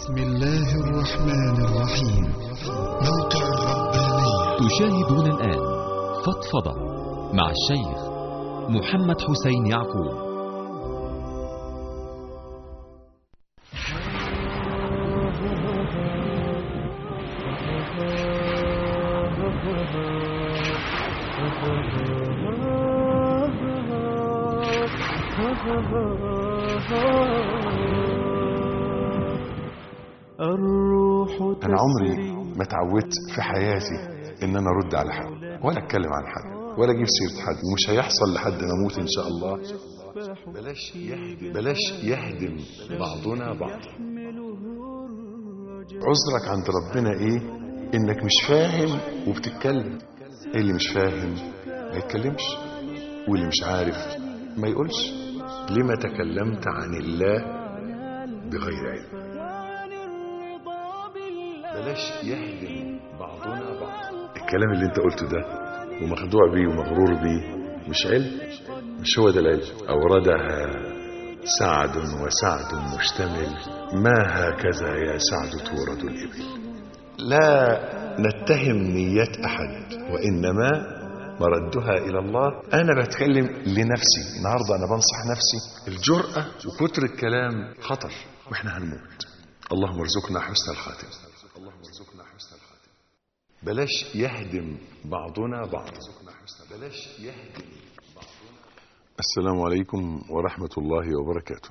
بسم الله الرحمن الرحيم موقع الربانية تشاهدون الآن فضفضة مع الشيخ محمد حسين يعقوب الروح انا عمري ما اتعودت في حياتي ان انا ارد على حد ولا اتكلم عن حد ولا اجيب سيره حد ومش هيحصل لحد ما اموت ان شاء الله بلاش يهدم بلاش يهدم بعضنا بعض عذرك عند ربنا ايه انك مش فاهم وبتتكلم اللي مش فاهم ما يتكلمش واللي مش عارف ما يقولش لما تكلمت عن الله بغير علم بلاش يهدم بعضنا بعض الكلام اللي انت قلته ده ومخدوع بيه ومغرور بيه مش علم مش هو ده العلم أوردها سعد وسعد مشتمل ما هكذا يا سعد تورد الإبل لا نتهم نيات أحد وإنما مردها إلى الله أنا بتكلم لنفسي النهاردة أنا بنصح نفسي الجرأة وكتر الكلام خطر وإحنا هنموت اللهم ارزقنا حسن الخاتم اللهم ارزقنا حسن الخاتم بلاش يهدم بعضنا بعض بلاش يهدم بعضنا السلام عليكم ورحمة الله وبركاته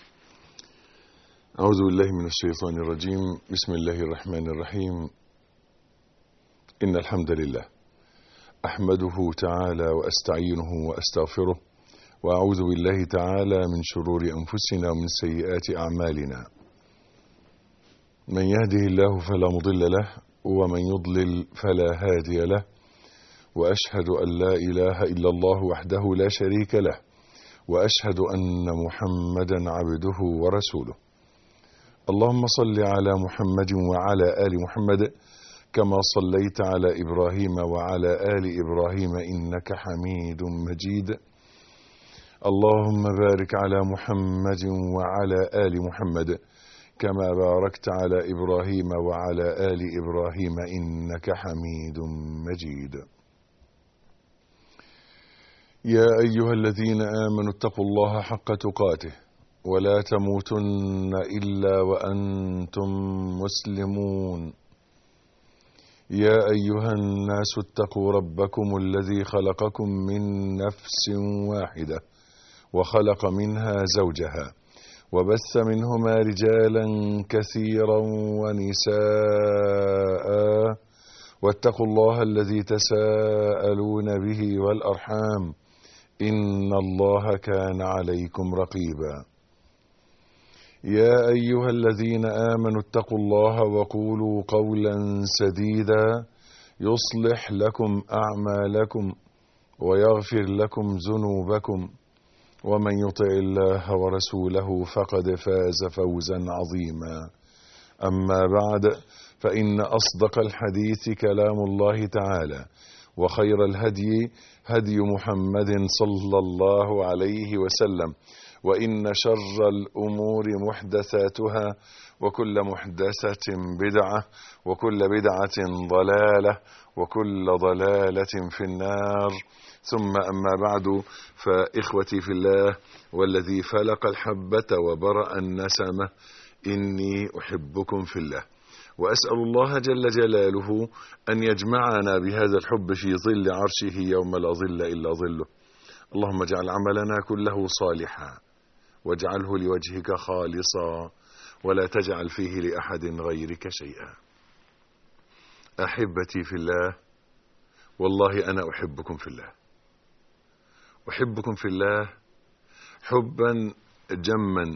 أعوذ بالله من الشيطان الرجيم بسم الله الرحمن الرحيم إن الحمد لله أحمده تعالى وأستعينه وأستغفره وأعوذ بالله تعالى من شرور أنفسنا ومن سيئات أعمالنا من يهده الله فلا مضل له ومن يضلل فلا هادي له واشهد ان لا اله الا الله وحده لا شريك له واشهد ان محمدا عبده ورسوله اللهم صل على محمد وعلى ال محمد كما صليت على ابراهيم وعلى ال ابراهيم انك حميد مجيد اللهم بارك على محمد وعلى ال محمد كما باركت على ابراهيم وعلى ال ابراهيم انك حميد مجيد يا ايها الذين امنوا اتقوا الله حق تقاته ولا تموتن الا وانتم مسلمون يا ايها الناس اتقوا ربكم الذي خلقكم من نفس واحده وخلق منها زوجها وبث منهما رجالا كثيرا ونساء واتقوا الله الذي تساءلون به والارحام ان الله كان عليكم رقيبا يا ايها الذين امنوا اتقوا الله وقولوا قولا سديدا يصلح لكم اعمالكم ويغفر لكم ذنوبكم ومن يطع الله ورسوله فقد فاز فوزا عظيما اما بعد فان اصدق الحديث كلام الله تعالى وخير الهدي هدي محمد صلى الله عليه وسلم وان شر الامور محدثاتها وكل محدثه بدعه وكل بدعه ضلاله وكل ضلاله في النار ثم أما بعد فإخوتي في الله والذي فلق الحبة وبرأ النسمة إني أحبكم في الله وأسأل الله جل جلاله أن يجمعنا بهذا الحب في ظل عرشه يوم لا ظل إلا ظله اللهم اجعل عملنا كله صالحا واجعله لوجهك خالصا ولا تجعل فيه لأحد غيرك شيئا أحبتي في الله والله أنا أحبكم في الله أحبكم في الله حبا جما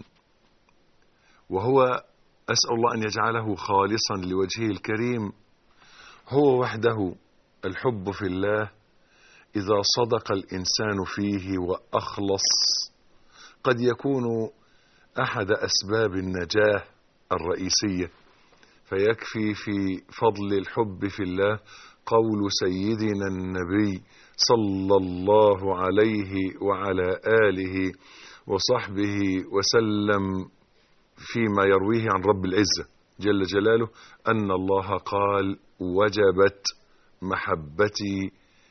وهو أسأل الله أن يجعله خالصا لوجهه الكريم هو وحده الحب في الله إذا صدق الإنسان فيه وأخلص قد يكون أحد أسباب النجاة الرئيسية فيكفي في فضل الحب في الله قول سيدنا النبي صلى الله عليه وعلى آله وصحبه وسلم فيما يرويه عن رب العزة جل جلاله أن الله قال وجبت محبتي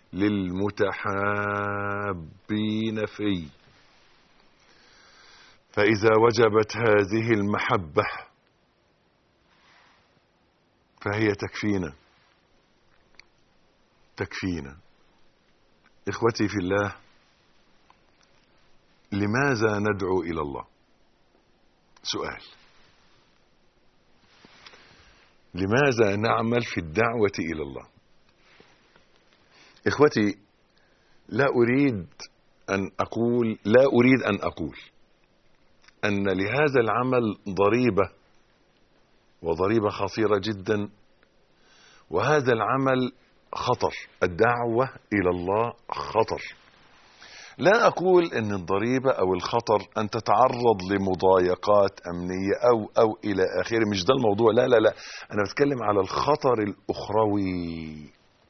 للمتحابين في فإذا وجبت هذه المحبة فهي تكفينا تكفينا إخوتي في الله لماذا ندعو إلى الله سؤال لماذا نعمل في الدعوة إلى الله إخوتي لا أريد أن أقول لا أريد أن أقول أن لهذا العمل ضريبة وضريبة خطيرة جدا وهذا العمل خطر الدعوة إلى الله خطر لا أقول أن الضريبة أو الخطر أن تتعرض لمضايقات أمنية أو أو إلى آخره مش ده الموضوع لا لا لا أنا بتكلم على الخطر الأخروي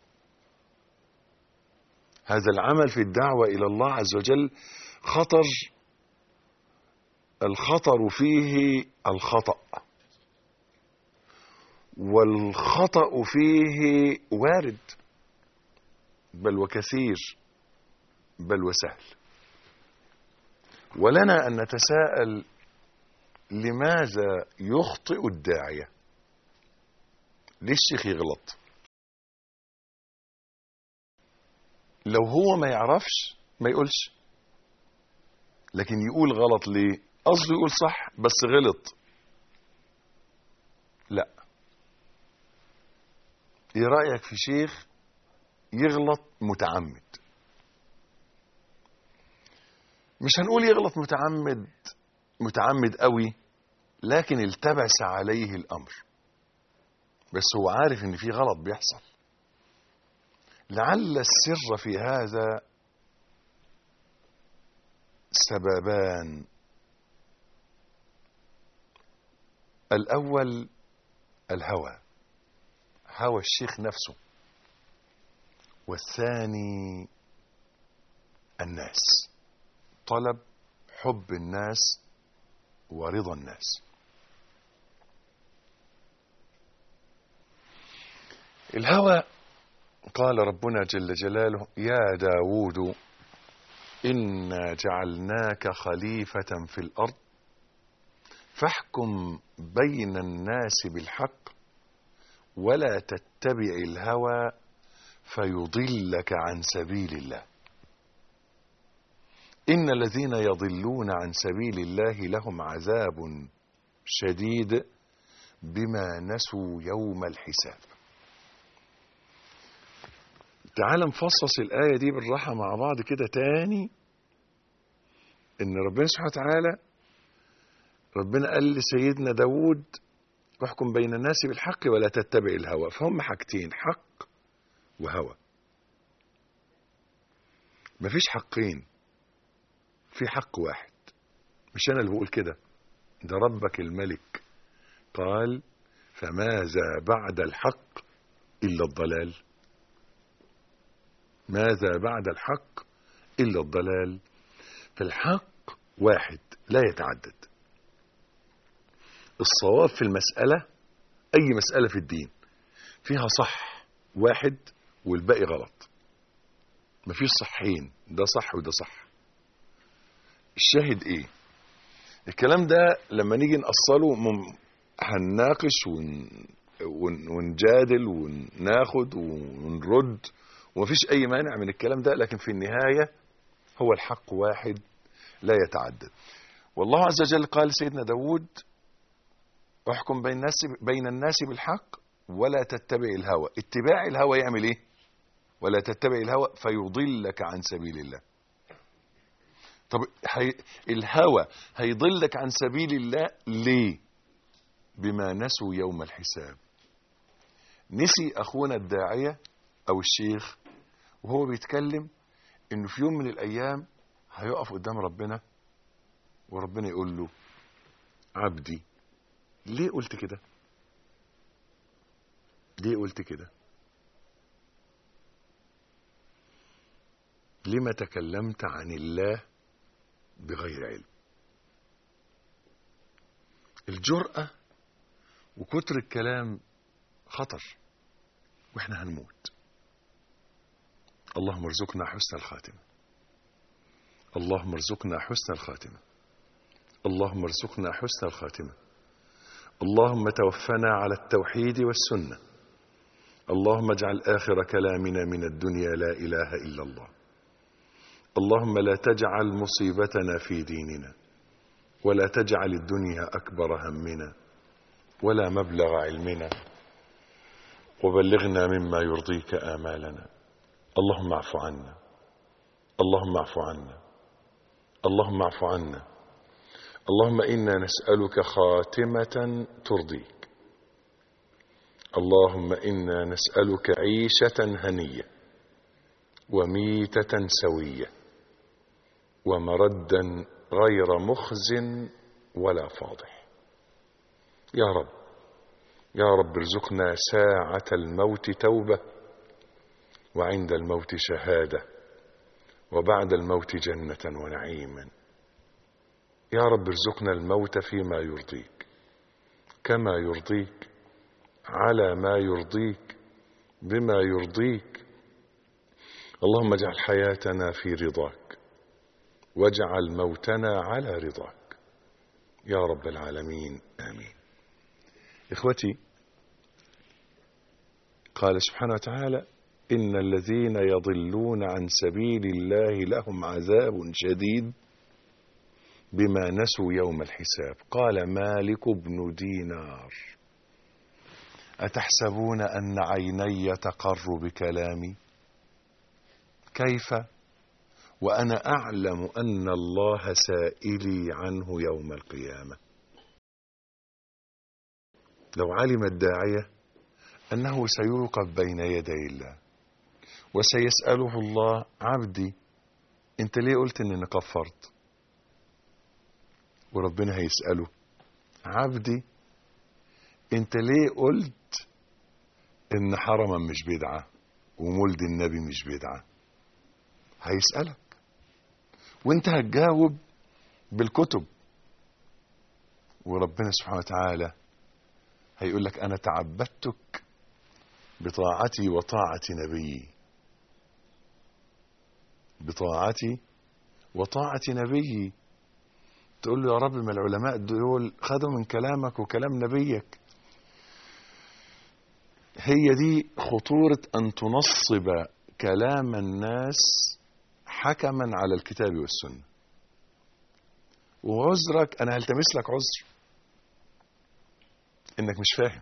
هذا العمل في الدعوة إلى الله عز وجل خطر الخطر فيه الخطأ والخطأ فيه وارد بل وكثير بل وسهل ولنا أن نتساءل لماذا يخطئ الداعية ليه الشيخ يغلط لو هو ما يعرفش ما يقولش لكن يقول غلط ليه قصده يقول صح بس غلط لا ايه رأيك في شيخ يغلط متعمد مش هنقول يغلط متعمد متعمد قوي لكن التبس عليه الامر بس هو عارف ان في غلط بيحصل لعل السر في هذا سببان الاول الهوى هوى الشيخ نفسه والثاني الناس طلب حب الناس ورضا الناس الهوى قال ربنا جل جلاله يا داود إنا جعلناك خليفة في الأرض فاحكم بين الناس بالحق ولا تتبع الهوى فيضلك عن سبيل الله إن الذين يضلون عن سبيل الله لهم عذاب شديد بما نسوا يوم الحساب تعال نفصص الآية دي بالراحة مع بعض كده تاني إن ربنا سبحانه وتعالى ربنا قال لسيدنا داود واحكم بين الناس بالحق ولا تتبع الهوى فهم حاجتين حق وهوى مفيش حقين في حق واحد مش انا اللي بقول كده ده ربك الملك قال فماذا بعد الحق الا الضلال ماذا بعد الحق الا الضلال فالحق واحد لا يتعدد الصواب في المسألة أي مسألة في الدين فيها صح واحد والباقي غلط مفيش صحين ده صح وده صح الشاهد ايه الكلام ده لما نيجي نأصله مم... هنناقش ون... ون... ونجادل وناخد ونرد ومفيش اي مانع من الكلام ده لكن في النهاية هو الحق واحد لا يتعدد والله عز وجل قال سيدنا داود احكم بين الناس بين الناس بالحق ولا تتبع الهوى اتباع الهوى يعمل ايه ولا تتبع الهوى فيضلك عن سبيل الله طب هي الهوى هيضلك عن سبيل الله ليه بما نسوا يوم الحساب نسي اخونا الداعيه او الشيخ وهو بيتكلم انه في يوم من الايام هيقف قدام ربنا وربنا يقول له عبدي ليه قلت كده ليه قلت كده لما تكلمت عن الله بغير علم الجرأة وكتر الكلام خطر واحنا هنموت اللهم ارزقنا حسن الخاتمة اللهم ارزقنا حسن الخاتمة اللهم ارزقنا حسن الخاتمة اللهم توفنا على التوحيد والسنة اللهم اجعل آخر كلامنا من الدنيا لا إله إلا الله اللهم لا تجعل مصيبتنا في ديننا ولا تجعل الدنيا أكبر همنا ولا مبلغ علمنا وبلغنا مما يرضيك آمالنا اللهم اعف عنا اللهم اعف عنا اللهم اعف عنا اللهم إنا نسألك خاتمة ترضيك اللهم إنا نسألك عيشة هنية وميتة سوية ومردا غير مخز ولا فاضح يا رب يا رب ارزقنا ساعة الموت توبة وعند الموت شهادة وبعد الموت جنة ونعيما يا رب ارزقنا الموت فيما يرضيك كما يرضيك على ما يرضيك بما يرضيك اللهم اجعل حياتنا في رضاك واجعل موتنا على رضاك يا رب العالمين امين اخوتي قال سبحانه وتعالى ان الذين يضلون عن سبيل الله لهم عذاب شديد بما نسوا يوم الحساب قال مالك بن دينار اتحسبون ان عيني تقر بكلامي كيف وانا اعلم ان الله سائلي عنه يوم القيامه لو علم الداعيه انه سيوقف بين يدي الله وسيساله الله عبدي انت ليه قلت اني كفرت وربنا هيساله عبدي انت ليه قلت ان حرما مش بدعه ومولد النبي مش بدعه هيسالك وانت هتجاوب بالكتب وربنا سبحانه وتعالى هيقول لك انا تعبدتك بطاعتي وطاعه نبيي بطاعتي وطاعه نبيي تقول له يا رب ما العلماء دول خدوا من كلامك وكلام نبيك هي دي خطورة أن تنصب كلام الناس حكما على الكتاب والسنة وعذرك أنا هلتمس لك عذر إنك مش فاهم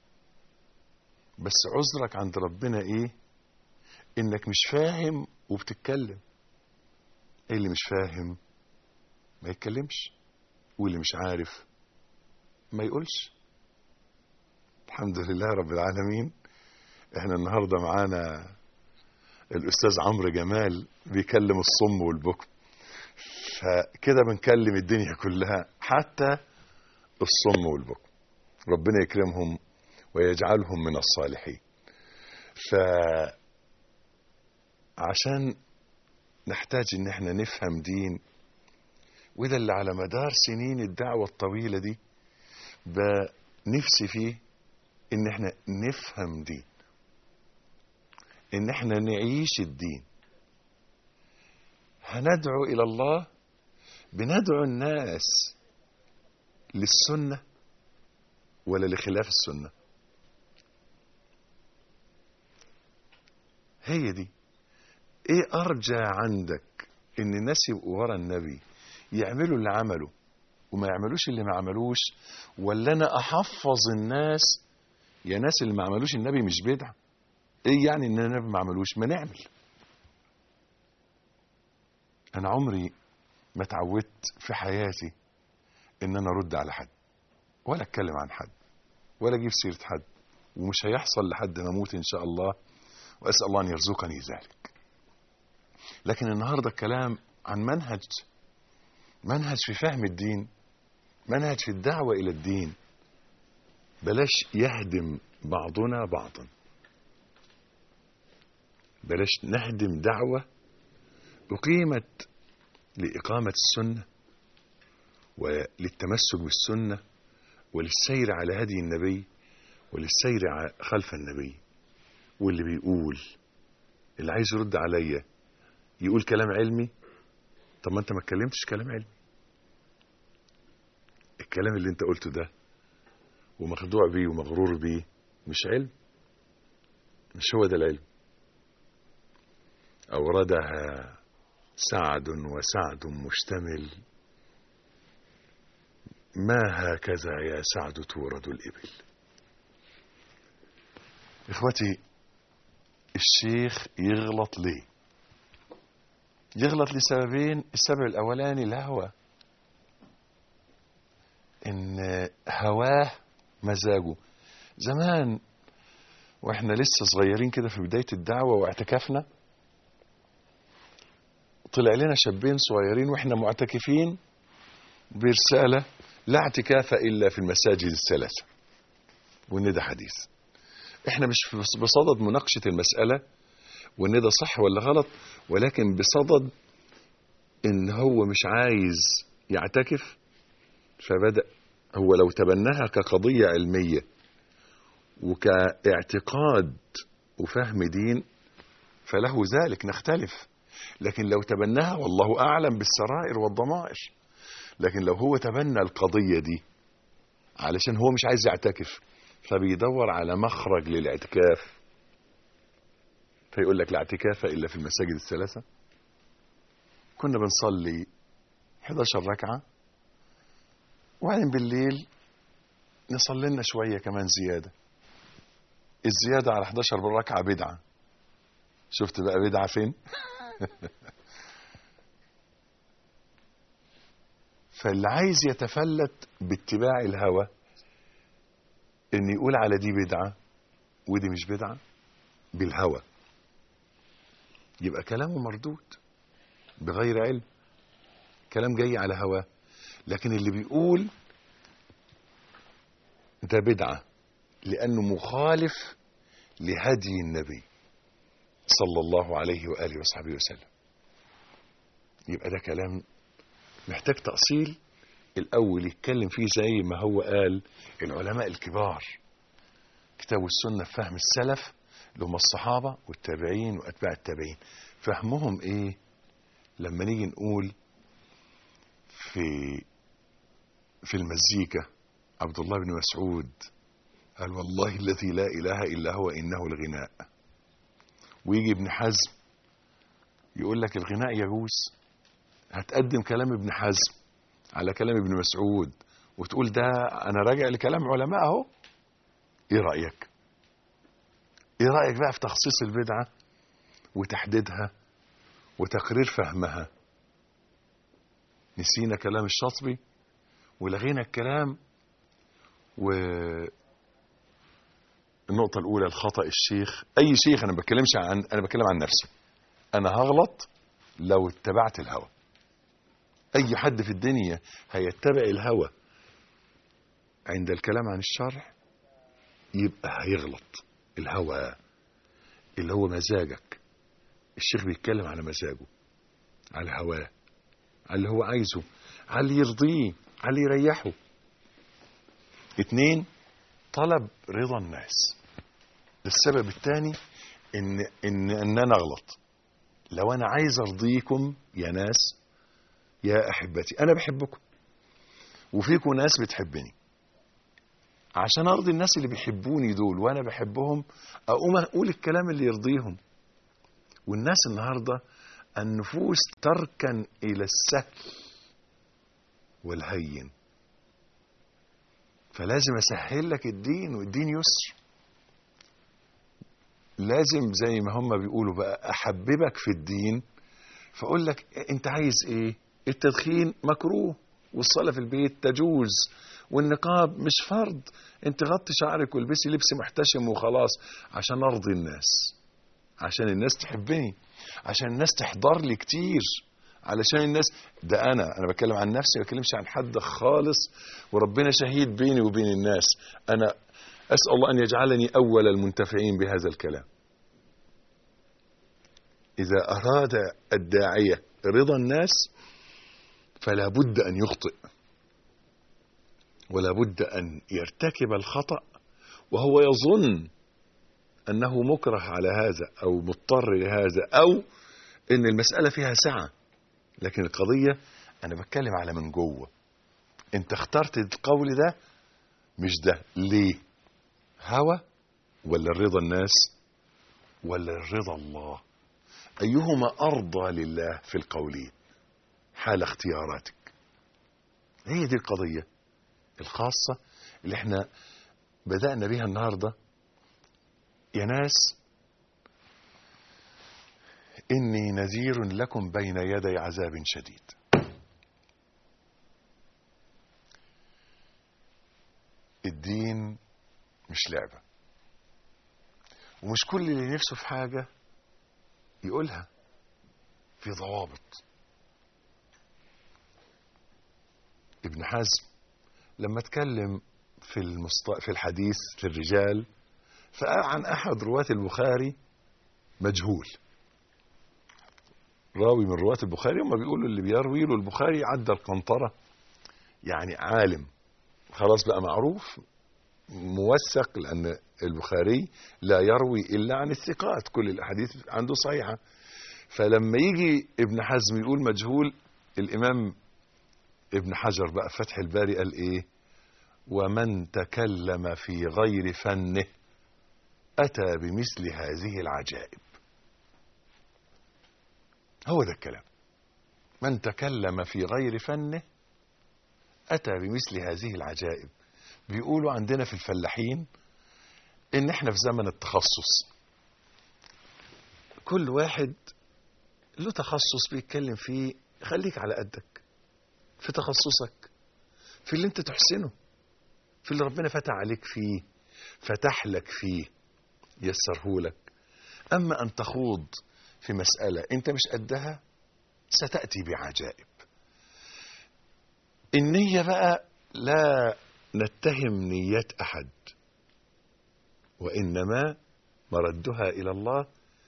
بس عذرك عند ربنا إيه إنك مش فاهم وبتتكلم إيه اللي مش فاهم ما يتكلمش واللي مش عارف ما يقولش الحمد لله رب العالمين احنا النهارده معانا الاستاذ عمرو جمال بيكلم الصم والبكم فكده بنكلم الدنيا كلها حتى الصم والبكم ربنا يكرمهم ويجعلهم من الصالحين ف عشان نحتاج ان احنا نفهم دين وده اللي على مدار سنين الدعوة الطويلة دي بنفسي فيه ان احنا نفهم دين ان احنا نعيش الدين هندعو الى الله بندعو الناس للسنة ولا لخلاف السنة هي دي ايه ارجى عندك ان الناس يبقوا ورا النبي يعملوا اللي عمله وما يعملوش اللي ما عملوش ولا انا احفظ الناس يا ناس اللي ما عملوش النبي مش بدعه ايه يعني ان النبي ما عملوش ما نعمل انا عمري ما اتعودت في حياتي ان انا ارد على حد ولا اتكلم عن حد ولا اجيب سيره حد ومش هيحصل لحد ما اموت ان شاء الله واسال الله ان يرزقني ذلك لكن النهارده الكلام عن منهج منهج في فهم الدين منهج في الدعوة إلى الدين بلاش يهدم بعضنا بعضا بلاش نهدم دعوة أقيمت لإقامة السنة وللتمسك بالسنة وللسير على هدي النبي وللسير ع- خلف النبي واللي بيقول اللي عايز يرد عليا يقول كلام علمي طب ما انت ما اتكلمتش كلام علمي الكلام اللي انت قلته ده ومخدوع بيه ومغرور بيه مش علم مش هو ده العلم أوردها سعد وسعد مشتمل ما هكذا يا سعد تورد الإبل إخوتي الشيخ يغلط ليه يغلط لسببين السبب الأولاني الهوى إن هواه مزاجه زمان واحنا لسه صغيرين كده في بداية الدعوة واعتكافنا طلع لنا شابين صغيرين واحنا معتكفين برسالة لا اعتكاف إلا في المساجد الثلاثة وإن ده حديث احنا مش في- بصدد مناقشة المسألة وإن ده صح ولا غلط ولكن بصدد إن هو مش عايز يعتكف فبدأ هو لو تبناها كقضية علمية وكاعتقاد وفهم دين فله ذلك نختلف لكن لو تبناها والله أعلم بالسرائر والضمائر لكن لو هو تبنى القضية دي علشان هو مش عايز يعتكف فبيدور على مخرج للاعتكاف فيقول لك لا اعتكاف إلا في المساجد الثلاثة كنا بنصلي 11 ركعة وبعدين بالليل نصلي لنا شوية كمان زيادة الزيادة على 11 بالركعة بدعة شفت بقى بدعة فين فاللي عايز يتفلت باتباع الهوى ان يقول على دي بدعة ودي مش بدعة بالهوى يبقى كلامه مردود بغير علم كلام جاي على هواه لكن اللي بيقول ده بدعة لأنه مخالف لهدي النبي صلى الله عليه وآله وصحبه وسلم يبقى ده كلام محتاج تأصيل الأول يتكلم فيه زي ما هو قال العلماء الكبار كتاب السنة في فهم السلف اللي هم الصحابة والتابعين وأتباع التابعين فهمهم إيه لما نيجي نقول في في المزيكا عبد الله بن مسعود قال والله الذي لا إله إلا هو إنه الغناء ويجي ابن حزم يقول لك الغناء يجوز هتقدم كلام ابن حزم على كلام ابن مسعود وتقول ده انا راجع لكلام علماء اهو ايه رايك ايه رايك بقى في تخصيص البدعه وتحديدها وتقرير فهمها نسينا كلام الشاطبي ولغينا الكلام و النقطة الأولى الخطأ الشيخ أي شيخ أنا ما بتكلمش عن أنا بتكلم عن نفسي أنا هغلط لو اتبعت الهوى أي حد في الدنيا هيتبع الهوى عند الكلام عن الشرع يبقى هيغلط الهوى اللي هو مزاجك الشيخ بيتكلم على مزاجه على هواه على اللي هو عايزه على اللي يرضيه على اللي يريحه اتنين طلب رضا الناس ده السبب الثاني ان ان ان انا اغلط لو انا عايز ارضيكم يا ناس يا احبتي انا بحبكم وفيكم ناس بتحبني عشان ارضي الناس اللي بيحبوني دول وانا بحبهم اقوم اقول الكلام اللي يرضيهم والناس النهارده النفوس تركن الى السهل والهين فلازم اسهل لك الدين والدين يسر لازم زي ما هم بيقولوا بقى احببك في الدين فاقول لك انت عايز ايه التدخين مكروه والصلاه في البيت تجوز والنقاب مش فرض انت غطي شعرك والبسي لبس محتشم وخلاص عشان ارضي الناس عشان الناس تحبني عشان الناس تحضر لي كتير علشان الناس ده انا انا بتكلم عن نفسي ما بتكلمش عن حد خالص وربنا شهيد بيني وبين الناس انا اسال الله ان يجعلني اول المنتفعين بهذا الكلام اذا اراد الداعيه رضا الناس فلا بد ان يخطئ ولا بد أن يرتكب الخطأ وهو يظن أنه مكره على هذا أو مضطر لهذا أو أن المسألة فيها سعة لكن القضية أنا بتكلم على من جوه أنت اخترت القول ده مش ده ليه هوى ولا الرضا الناس ولا الرضا الله أيهما أرضى لله في القولين حال اختياراتك هي دي القضية الخاصة اللي احنا بدأنا بيها النهاردة يا ناس إني نذير لكم بين يدي عذاب شديد الدين مش لعبة ومش كل اللي نفسه في حاجة يقولها في ضوابط ابن حزم لما اتكلم في المست... في الحديث في الرجال فقال عن احد رواة البخاري مجهول راوي من رواة البخاري هم بيقولوا اللي بيروي له البخاري عدى القنطرة يعني عالم خلاص بقى معروف موثق لأن البخاري لا يروي إلا عن الثقات كل الأحاديث عنده صحيحة فلما يجي ابن حزم يقول مجهول الإمام ابن حجر بقى فتح الباري قال إيه ومن تكلم في غير فنه أتى بمثل هذه العجائب هو ده الكلام من تكلم في غير فنه أتى بمثل هذه العجائب بيقولوا عندنا في الفلاحين إن إحنا في زمن التخصص كل واحد له تخصص بيتكلم فيه خليك على قدك في تخصصك في اللي انت تحسنه في اللي ربنا فتح عليك فيه فتح لك فيه يسره لك أما أن تخوض في مسألة أنت مش قدها ستأتي بعجائب النية بقى لا نتهم نيات أحد وإنما مردها إلى الله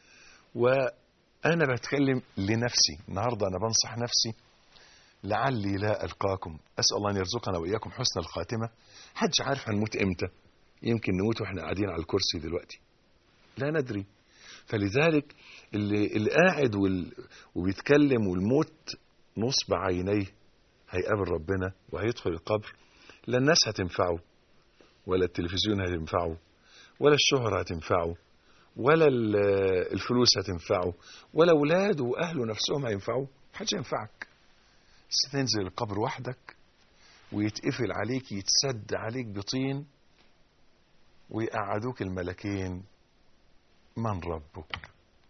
وأنا بتكلم لنفسي النهاردة أنا بنصح نفسي لعلي لا ألقاكم أسأل الله أن يرزقنا وإياكم حسن الخاتمة حدش عارف هنموت إمتى يمكن نموت وإحنا قاعدين على الكرسي دلوقتي لا ندري فلذلك اللي, اللي قاعد وال... وبيتكلم والموت نصب عينيه هيقابل ربنا وهيدخل القبر لا الناس هتنفعه ولا التلفزيون هتنفعه ولا الشهرة هتنفعه ولا الفلوس هتنفعه ولا اولاده واهله نفسهم هينفعوه محدش ينفعك ستنزل القبر وحدك ويتقفل عليك يتسد عليك بطين ويقعدوك الملكين من ربك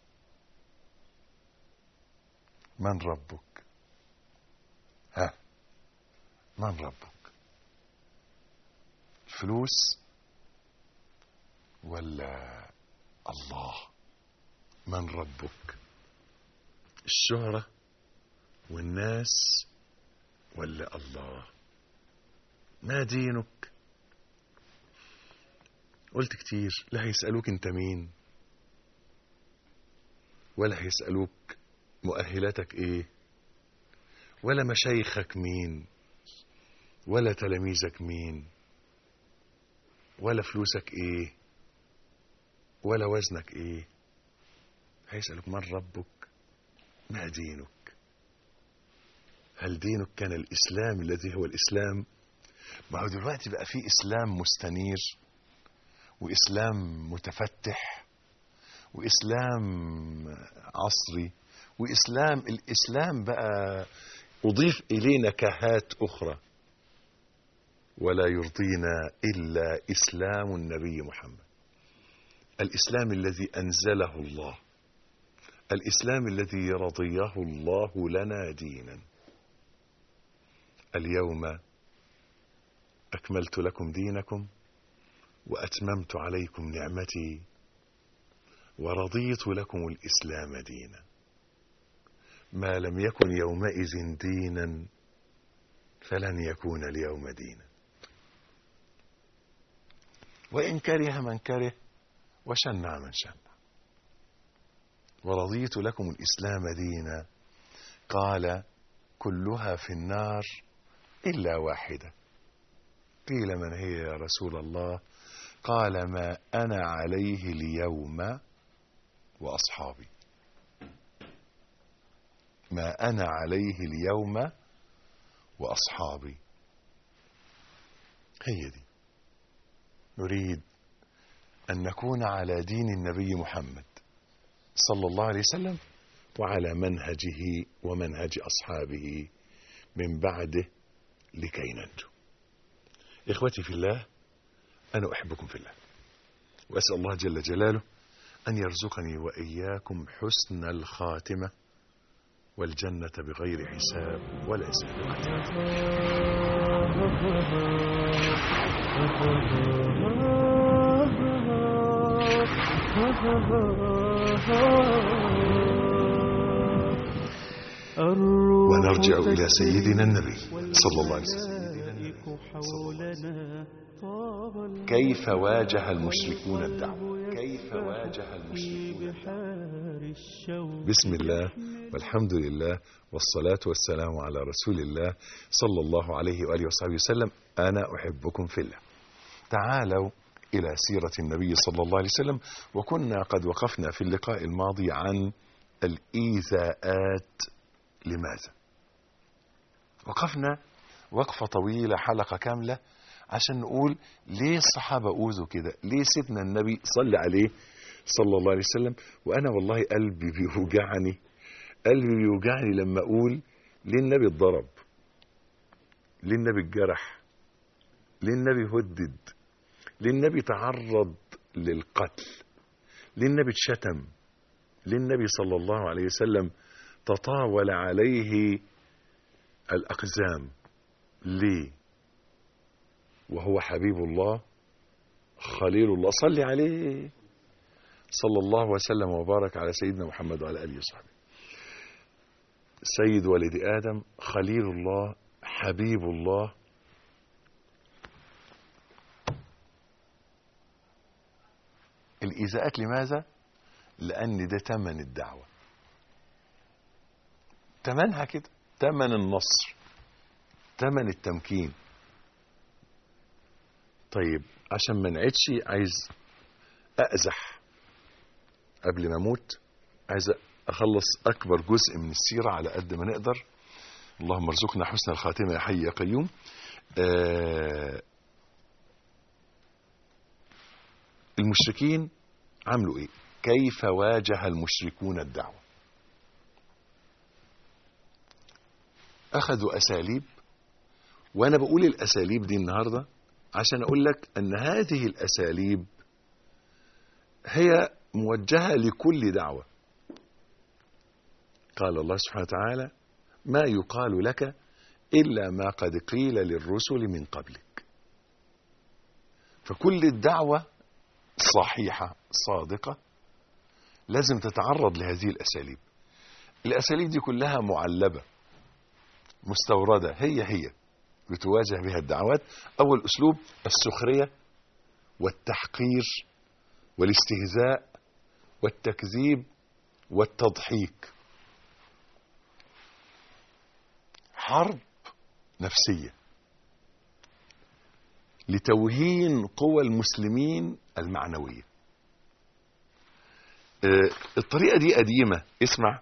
من ربك ها من ربك الفلوس ولا الله من ربك الشهرة والناس ولا الله ما دينك قلت كتير لا هيسألوك انت مين ولا هيسألوك مؤهلاتك ايه ولا مشايخك مين ولا تلاميذك مين ولا فلوسك ايه ولا وزنك ايه هيسألك من ربك ما دينك هل دينك كان الإسلام الذي هو الإسلام ما هو دلوقتي بقى في إسلام مستنير وإسلام متفتح وإسلام عصري وإسلام الإسلام بقى أضيف إليه نكهات أخرى ولا يرضينا إلا إسلام النبي محمد الإسلام الذي أنزله الله الإسلام الذي رضيه الله لنا دينا اليوم أكملت لكم دينكم وأتممت عليكم نعمتي ورضيت لكم الإسلام دينا ما لم يكن يومئذ دينا فلن يكون اليوم دينا وإن كره من كره وشنع من شنع ورضيت لكم الإسلام دينا قال كلها في النار إلا واحدة قيل من هي يا رسول الله قال ما أنا عليه اليوم وأصحابي ما أنا عليه اليوم وأصحابي هي دي نريد أن نكون على دين النبي محمد صلى الله عليه وسلم وعلى منهجه ومنهج أصحابه من بعده لكي ننجو إخوتي في الله أنا أحبكم في الله وأسأل الله جل جلاله أن يرزقني وإياكم حسن الخاتمة والجنة بغير حساب ولا سابقة ونرجع إلى سيدنا النبي صلى الله عليه وسلم كيف واجه المشركون الدعوة كيف واجه المشركون الدعوة بسم الله والحمد لله والصلاة والسلام على رسول الله صلى الله عليه وآله وصحبه وسلم أنا أحبكم في الله تعالوا إلى سيرة النبي صلى الله عليه وسلم وكنا قد وقفنا في اللقاء الماضي عن الإيذاءات لماذا وقفنا وقفة طويلة حلقة كاملة عشان نقول ليه الصحابة أوذوا كده ليه سيدنا النبي صلى عليه صلى الله عليه وسلم وأنا والله قلبي بيوجعني قلبي بيوجعني لما أقول ليه النبي اتضرب ليه النبي اتجرح ليه النبي هدد ليه النبي تعرض للقتل ليه النبي اتشتم ليه النبي صلى الله عليه وسلم تطاول عليه الأقزام ليه وهو حبيب الله خليل الله صلي عليه صلى الله وسلم وبارك على سيدنا محمد وعلى آله وصحبه سيد ولد آدم خليل الله حبيب الله الإيذاءات لماذا؟ لأن ده تمن الدعوة تمنها كده تمن النصر تمن التمكين طيب عشان ما نعيدش عايز أأزح قبل ما أموت عايز أخلص أكبر جزء من السيرة على قد ما نقدر اللهم ارزقنا حسن الخاتمة يا حي يا قيوم آه المشركين عملوا ايه كيف واجه المشركون الدعوة اخذوا اساليب وانا بقول الاساليب دي النهاردة عشان اقول لك ان هذه الاساليب هي موجهة لكل دعوة قال الله سبحانه وتعالى ما يقال لك إلا ما قد قيل للرسل من قبلك فكل الدعوة صحيحة صادقة لازم تتعرض لهذه الأساليب الأساليب دي كلها معلبة مستوردة هي هي بتواجه بها الدعوات أول أسلوب السخرية والتحقير والاستهزاء والتكذيب والتضحيك حرب نفسية لتوهين قوى المسلمين المعنوية آه، الطريقة دي قديمة اسمع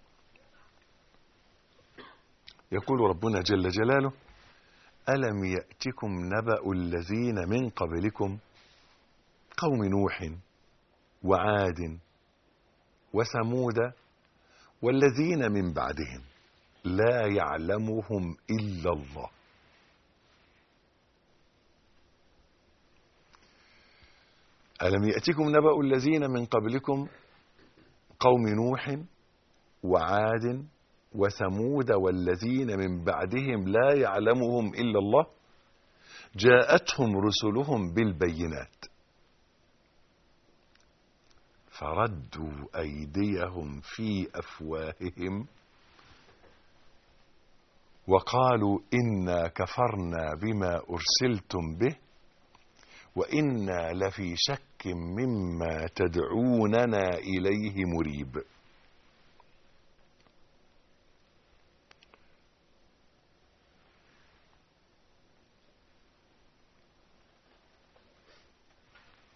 يقول ربنا جل جلاله ألم يأتكم نبأ الذين من قبلكم قوم نوح وعاد وثمود والذين من بعدهم لا يعلمهم إلا الله ألم يأتكم نبأ الذين من قبلكم قوم نوح وعاد وثمود والذين من بعدهم لا يعلمهم إلا الله جاءتهم رسلهم بالبينات فردوا أيديهم في أفواههم وقالوا إنا كفرنا بما أرسلتم به وإنا لفي شك مما تدعوننا إليه مريب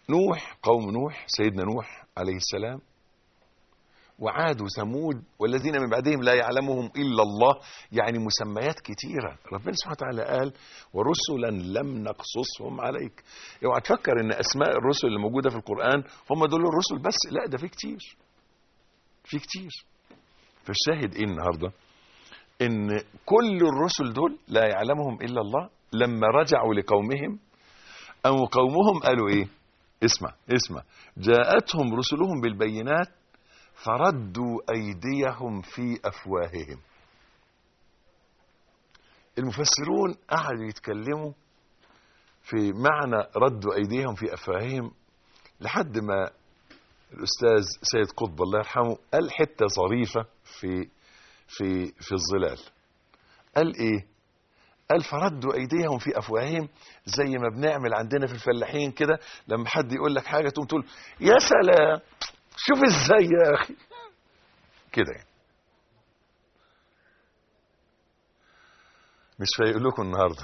نوح قوم نوح سيدنا نوح عليه السلام وعاد وثمود والذين من بعدهم لا يعلمهم الا الله يعني مسميات كتيره ربنا سبحانه وتعالى قال ورسلا لم نقصصهم عليك اوعى تفكر ان اسماء الرسل اللي موجوده في القران هم دول الرسل بس لا ده في كتير في كتير فالشاهد ايه النهارده ان كل الرسل دول لا يعلمهم الا الله لما رجعوا لقومهم او قومهم قالوا ايه اسمع اسمع جاءتهم رسلهم بالبينات فردوا ايديهم في افواههم المفسرون قعدوا يتكلموا في معنى ردوا ايديهم في افواههم لحد ما الاستاذ سيد قطب الله يرحمه قال حته ظريفه في في في الظلال قال ايه قال فردوا ايديهم في افواههم زي ما بنعمل عندنا في الفلاحين كده لما حد يقول لك حاجه تقوم تقول يا سلام شوف ازاي يا اخي كده يعني مش فايق لكم النهارده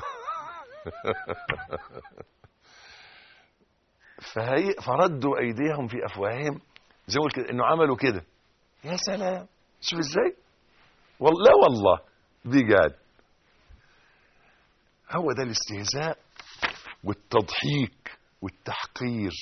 فهي فردوا ايديهم في افواههم زي ما قلت كده انه عملوا كده يا سلام شوف ازاي والله لا والله بجد هو ده الاستهزاء والتضحيك والتحقير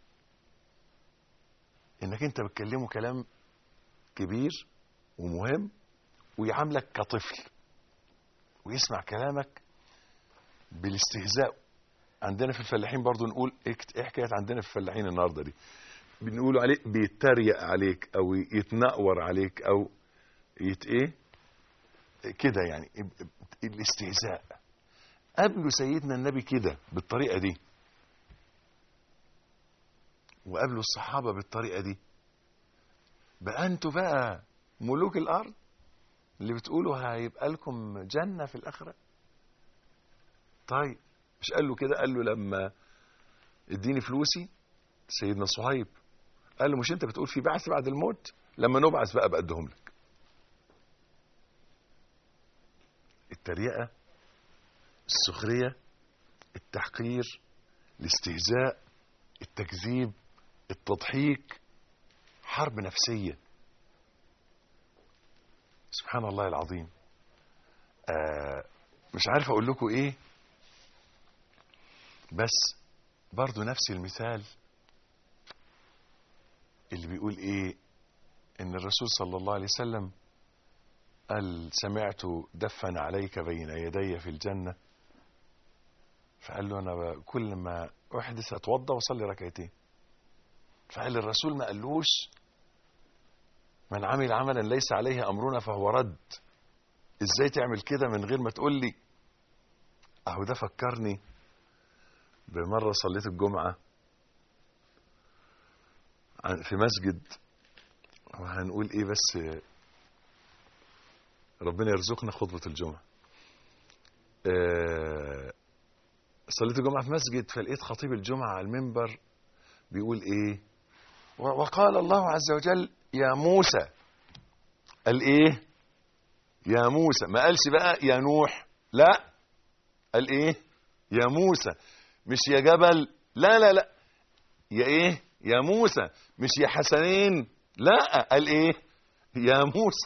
انك انت بتكلمه كلام كبير ومهم ويعاملك كطفل ويسمع كلامك بالاستهزاء عندنا في الفلاحين برضو نقول ايه حكايه عندنا في الفلاحين النهارده دي بنقولوا عليه بيتريق عليك او يتنقور عليك او يت ايه كده يعني الاستهزاء قابلوا سيدنا النبي كده بالطريقه دي وقابلوا الصحابه بالطريقه دي بقى انتوا بقى ملوك الارض اللي بتقولوا هيبقى لكم جنه في الاخره طيب مش قال له كده قال له لما اديني فلوسي سيدنا صهيب قال له مش انت بتقول في بعث بعد الموت لما نبعث بقى بقدهم لك التريقه السخريه التحقير الاستهزاء التكذيب التضحيك حرب نفسيه سبحان الله العظيم آه مش عارف اقول لكم ايه بس برضو نفس المثال اللي بيقول ايه ان الرسول صلى الله عليه وسلم قال سمعت دفن عليك بين يدي في الجنة فقال له انا كل ما احدث اتوضى واصلي ركعتين فقال الرسول ما قالوش من عمل عملا ليس عليه امرنا فهو رد ازاي تعمل كده من غير ما تقول لي اهو ده فكرني بمرة صليت الجمعة في مسجد وهنقول ايه بس ربنا يرزقنا خطبة الجمعة صليت الجمعة في مسجد فلقيت خطيب الجمعة على المنبر بيقول ايه وقال الله عز وجل يا موسى قال ايه يا موسى ما قالش بقى يا نوح لا قال ايه يا موسى مش يا جبل لا لا لا يا ايه يا موسى مش يا حسنين لا قال ايه يا موسى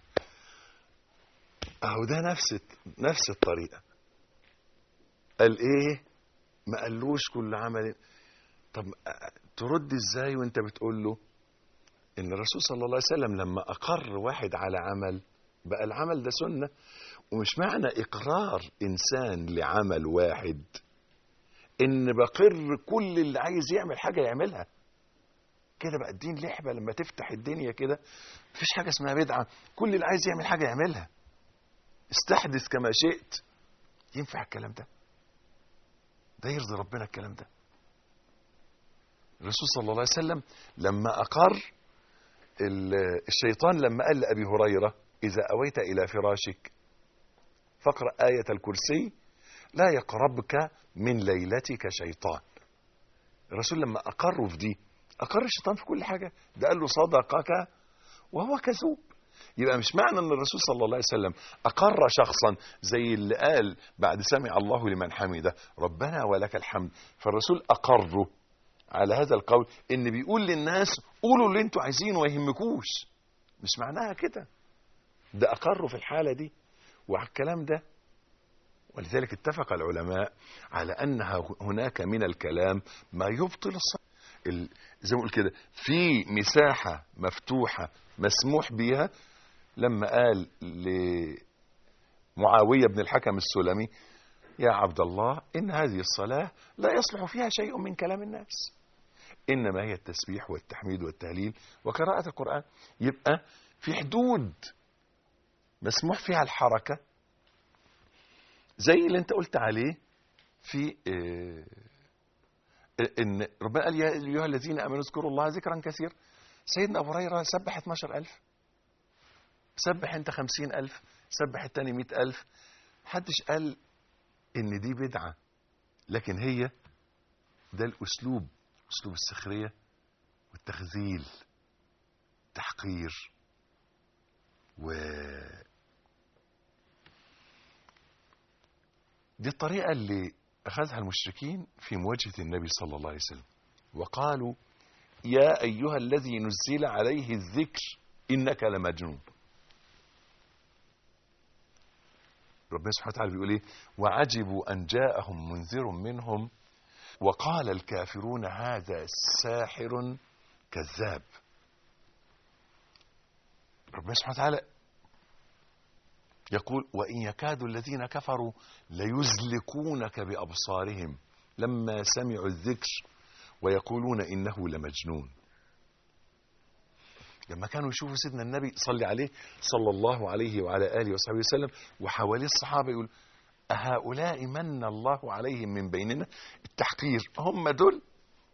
اهو ده نفس نفس الطريقه قال ايه ما قالوش كل عمل طب ترد ازاي وانت بتقول له ان الرسول صلى الله عليه وسلم لما اقر واحد على عمل بقى العمل ده سنه ومش معنى اقرار انسان لعمل واحد ان بقر كل اللي عايز يعمل حاجه يعملها كده بقى الدين لعبه لما تفتح الدنيا كده مفيش حاجه اسمها بدعه كل اللي عايز يعمل حاجه يعملها استحدث كما شئت ينفع الكلام ده ده يرضي ربنا الكلام ده الرسول صلى الله عليه وسلم لما اقر الشيطان لما قال لابي هريره اذا اويت الى فراشك فاقرا ايه الكرسي لا يقربك من ليلتك شيطان الرسول لما أقروا في دي أقر الشيطان في كل حاجة ده قال له صدقك وهو كذوب يبقى مش معنى ان الرسول صلى الله عليه وسلم اقر شخصا زي اللي قال بعد سمع الله لمن حمده ربنا ولك الحمد فالرسول اقره على هذا القول ان بيقول للناس قولوا اللي انتوا عايزينه ما يهمكوش مش معناها كده ده اقروا في الحالة دي وعلى الكلام ده ولذلك اتفق العلماء على ان هناك من الكلام ما يبطل الصلاة ال- زي ما اقول كده في مساحة مفتوحة مسموح بيها لما قال لمعاوية بن الحكم السلمي يا عبد الله إن هذه الصلاة لا يصلح فيها شيء من كلام الناس إنما هي التسبيح والتحميد والتهليل وقراءة القرآن يبقى في حدود مسموح فيها الحركة زي اللي انت قلت عليه في آه، ان ربنا قال يا ايها الذين امنوا اذكروا الله ذكرا كثيرا سيدنا ابو هريره سبح 12000 سبح انت 50000 سبح التاني 100000 محدش قال ان دي بدعه لكن هي ده الاسلوب اسلوب السخريه والتخذيل تحقير و دي الطريقه اللي اخذها المشركين في مواجهه النبي صلى الله عليه وسلم وقالوا يا ايها الذي نزل عليه الذكر انك لمجنون ربنا سبحانه وتعالى بيقول ايه وعجبوا ان جاءهم منذر منهم وقال الكافرون هذا ساحر كذاب ربنا سبحانه وتعالى يقول وإن يكاد الذين كفروا ليزلقونك بأبصارهم لما سمعوا الذكر ويقولون إنه لمجنون لما كانوا يشوفوا سيدنا النبي صلى عليه صلى الله عليه وعلى آله وصحبه وسلم وحواليه الصحابة يقول أهؤلاء من الله عليهم من بيننا التحقير هم دول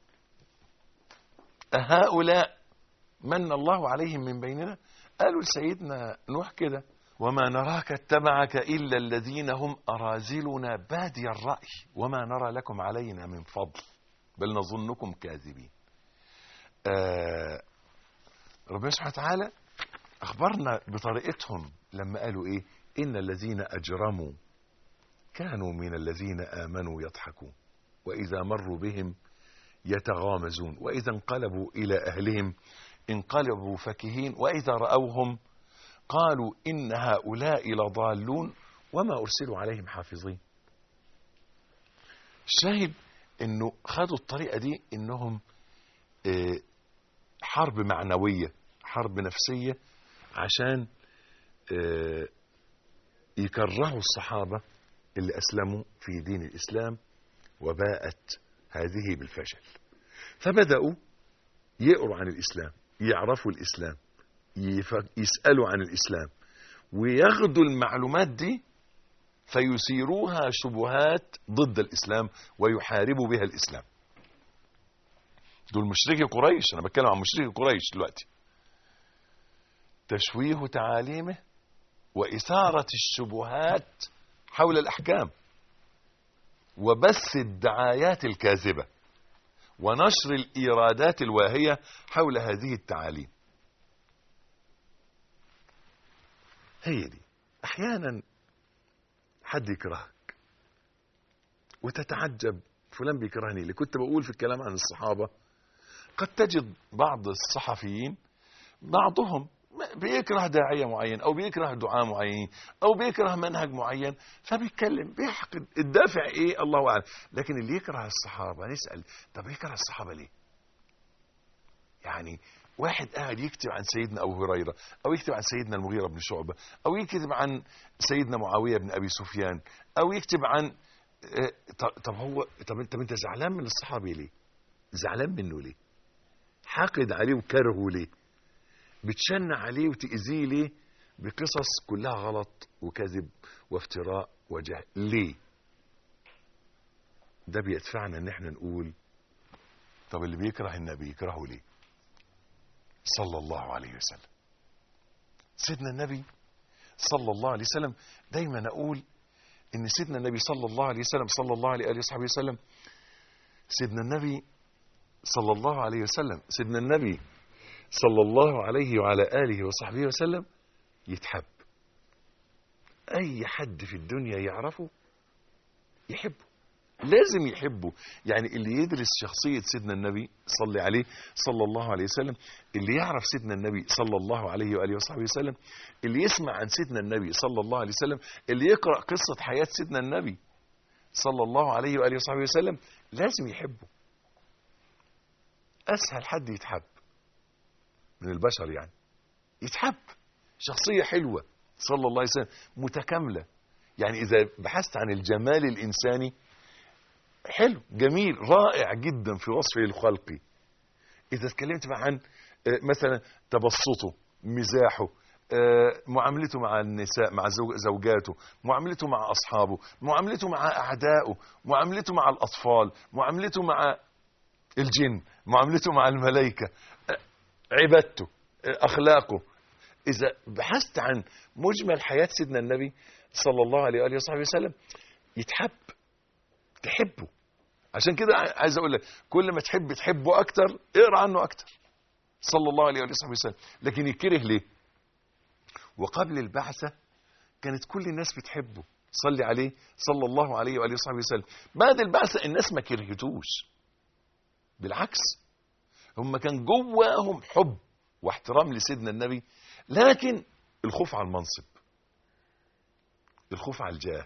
أهؤلاء من الله عليهم من بيننا قالوا لسيدنا نوح كده وما نراك اتبعك إلا الذين هم أرازلنا بادي الرأي وما نرى لكم علينا من فضل بل نظنكم كاذبين آه ربنا سبحانه وتعالى أخبرنا بطريقتهم لما قالوا إيه إن الذين أجرموا كانوا من الذين آمنوا يضحكون وإذا مروا بهم يتغامزون وإذا انقلبوا إلى أهلهم انقلبوا فكهين وإذا رأوهم قالوا إن هؤلاء لضالون وما أرسلوا عليهم حافظين الشاهد انه خدوا الطريقة دي انهم آه، حرب معنوية حرب نفسية عشان آه، يكرهوا الصحابة اللي أسلموا في دين الإسلام وباءت هذه بالفشل فبدأوا يقروا عن الإسلام يعرفوا الإسلام يف- يسألوا عن الإسلام وياخدوا المعلومات دي فيثيروها شبهات ضد الإسلام ويحاربوا بها الإسلام دول مشركي قريش أنا بتكلم عن مشركي قريش دلوقتي تشويه تعاليمه وإثارة الشبهات حول الأحكام وبث الدعايات الكاذبة ونشر الإيرادات الواهية حول هذه التعاليم هي دي أحيانا حد يكرهك وتتعجب فلان بيكرهني اللي كنت بقول في الكلام عن الصحابة قد تجد بعض الصحفيين بعضهم بيكره داعية معين أو بيكره دعاء معين أو بيكره منهج معين فبيتكلم بيحقد الدافع إيه الله أعلم لكن اللي يكره الصحابة نسأل طب يكره الصحابة ليه يعني واحد قاعد يكتب عن سيدنا أبو هريرة أو يكتب عن سيدنا المغيرة بن شعبة أو يكتب عن سيدنا معاوية بن أبي سفيان أو يكتب عن آه، طب- طب هو طب انت طب انت زعلان من الصحابي ليه زعلان منه ليه حاقد عليه وكرهه ليه بتشن عليه وتأذيه ليه بقصص كلها غلط وكذب وافتراء وجهل ليه ده بيدفعنا ان احنا نقول طب اللي بيكره النبي يكرهه ليه صلى الله عليه وسلم سيدنا النبي صلى الله عليه وسلم دايما اقول ان سيدنا النبي صلى الله عليه وسلم صلى الله عليه واله وصحبه وسلم سيدنا النبي صلى الله عليه وسلم سيدنا النبي صلى الله عليه وعلى اله وصحبه وسلم يتحب اي حد في الدنيا يعرفه يحبه لازم يحبه يعني اللي يدرس شخصية سيدنا النبي صلى عليه صلى الله عليه وسلم اللي يعرف سيدنا النبي صلى الله عليه وآله وصحبه وسلم اللي يسمع عن سيدنا النبي صلى الله عليه وسلم اللي يقرأ قصة حياة سيدنا النبي صلى الله عليه وآله وصحبه وسلم لازم يحبه أسهل حد يتحب من البشر يعني يتحب شخصية حلوة صلى الله عليه وسلم متكاملة يعني إذا بحثت عن الجمال الإنساني حلو جميل رائع جدا في وصفه الخلقي إذا اتكلمت بقى عن آه، مثلا تبسطه مزاحه آه، معاملته مع النساء مع زوج- زوجاته معاملته مع أصحابه معاملته مع أعدائه معاملته مع الأطفال معاملته مع الجن معاملته مع الملائكة آه، عبادته آه، أخلاقه إذا بحثت عن مجمل حياة سيدنا النبي صلى الله عليه وآله وصحبه وسلم يتحب تحبه عشان كده عايز أقول لك كل ما تحب تحبه أكتر اقرأ عنه أكتر صلى الله عليه وآله وصحبه وسلم لكن يكره ليه وقبل البعثة كانت كل الناس بتحبه صلي عليه صلى الله عليه وآله وصحبه وسلم بعد البعثة الناس ما كرهتوش بالعكس هم كان جواهم حب واحترام لسيدنا النبي لكن الخوف على المنصب الخوف على الجاه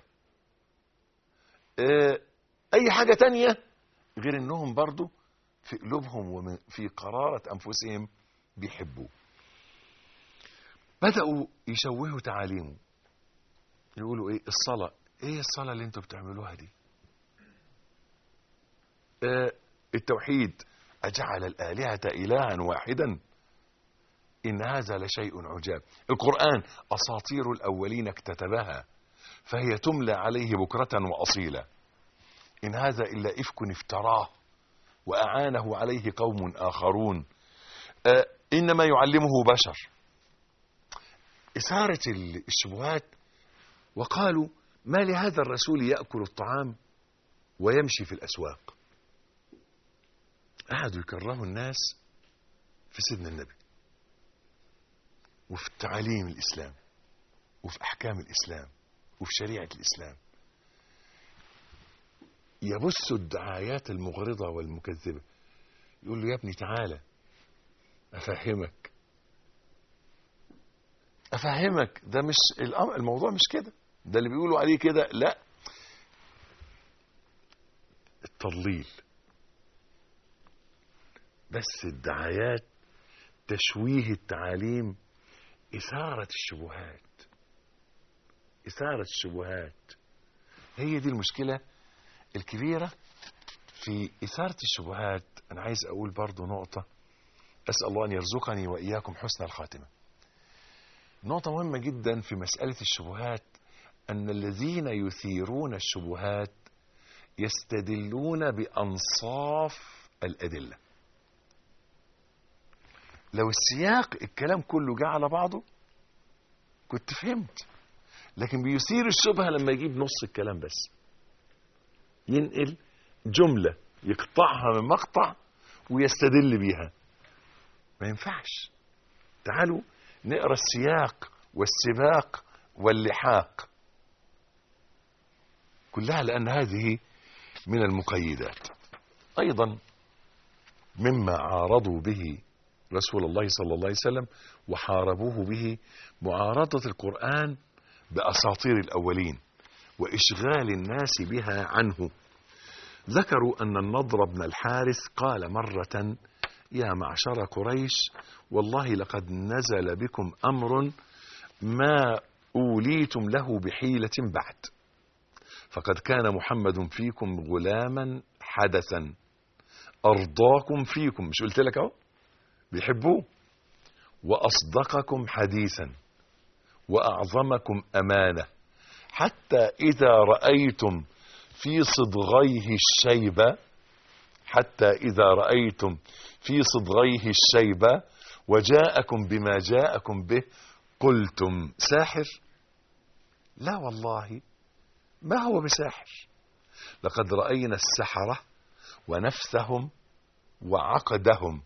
آه، اي حاجة تانية غير انهم برضو في قلوبهم وفي قرارة انفسهم بيحبوه بدأوا يشوهوا تعاليمه يقولوا ايه الصلاة ايه الصلاة اللي انتوا بتعملوها دي آه، التوحيد أجعل الآلهة إلها واحدا إن هذا لشيء عجاب القرآن أساطير الأولين اكتتبها فهي تملى عليه بكرة وأصيلا إن هذا إلا إفك افتراه وأعانه عليه قوم آخرون آه إنما يعلمه بشر إثارة ال- الشبهات وقالوا ما لهذا الرسول يأكل الطعام ويمشي في الأسواق قعدوا يكرهوا الناس في سيدنا النبي وفي تعاليم الإسلام وفي أحكام الإسلام وفي شريعة الإسلام يبث الدعايات المغرضة والمكذبة يقول له يا ابني تعالى أفهمك أفهمك ده مش الأمر الموضوع مش كده ده اللي بيقولوا عليه كده لا التضليل بس الدعايات تشويه التعاليم إثارة الشبهات إثارة الشبهات هي دي المشكلة الكبيرة في إثارة الشبهات أنا عايز أقول برضو نقطة أسأل الله أن يرزقني وإياكم حسن الخاتمة نقطة مهمة جدا في مسألة الشبهات أن الذين يثيرون الشبهات يستدلون بأنصاف الأدلة لو السياق الكلام كله جه على بعضه كنت فهمت لكن بيثير الشبهة لما يجيب نص الكلام بس ينقل جملة يقطعها من مقطع ويستدل بيها ما ينفعش تعالوا نقرا السياق والسباق واللحاق كلها لأن هذه من المقيدات أيضا مما عارضوا به رسول الله صلى الله عليه وسلم وحاربوه به معارضة القرآن بأساطير الأولين وإشغال الناس بها عنه ذكروا أن النضر بن الحارث قال مرة يا معشر قريش والله لقد نزل بكم أمر ما أوليتم له بحيلة بعد فقد كان محمد فيكم غلاما حدثا أرضاكم فيكم مش قلت لك أهو بيحبوه وأصدقكم حديثا وأعظمكم أمانة حتى إذا رأيتم في صدغيه الشيبة حتى إذا رأيتم في صدغيه الشيبة وجاءكم بما جاءكم به قلتم ساحر لا والله ما هو بساحر لقد رأينا السحرة ونفسهم وعقدهم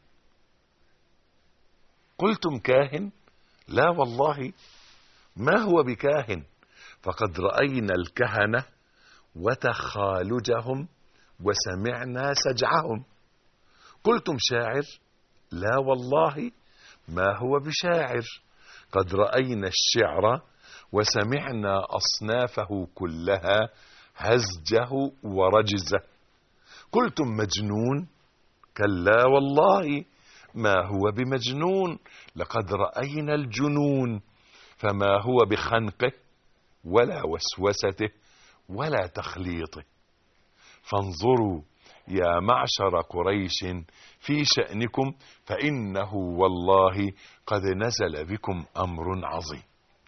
قلتم كاهن لا والله ما هو بكاهن فقد رأينا الكهنة وتخالجهم وسمعنا سجعهم قلتم شاعر لا والله ما هو بشاعر قد رأينا الشعر وسمعنا أصنافه كلها هزجه ورجزه قلتم مجنون كلا والله ما هو بمجنون لقد رأينا الجنون فما هو بخنقه ولا وسوسته ولا تخليطه فانظروا يا معشر قريش في شأنكم فإنه والله قد نزل بكم أمر عظيم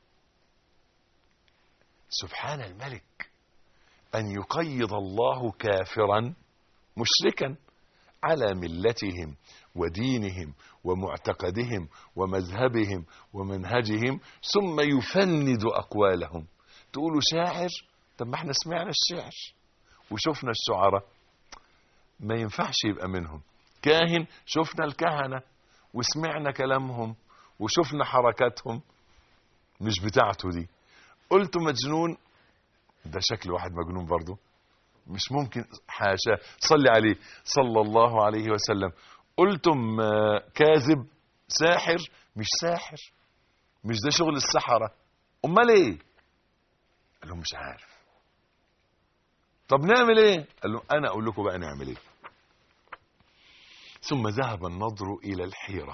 سبحان الملك أن يقيض الله كافرا مشركا على ملتهم ودينهم ومعتقدهم ومذهبهم ومنهجهم ثم يفند أقوالهم تقولوا شاعر طب ما احنا سمعنا الشعر وشفنا الشعراء ما ينفعش يبقى منهم كاهن شفنا الكهنة وسمعنا كلامهم وشفنا حركاتهم مش بتاعته دي قلت مجنون ده شكل واحد مجنون برضه مش ممكن حاشا صلي عليه صلى الله عليه وسلم قلتم آه، كاذب ساحر مش ساحر مش ده شغل السحرة امال ايه قال لهم مش عارف طب نعمل ايه قال له انا اقول لكم بقى نعمل ايه ثم ذهب النضر الى الحيرة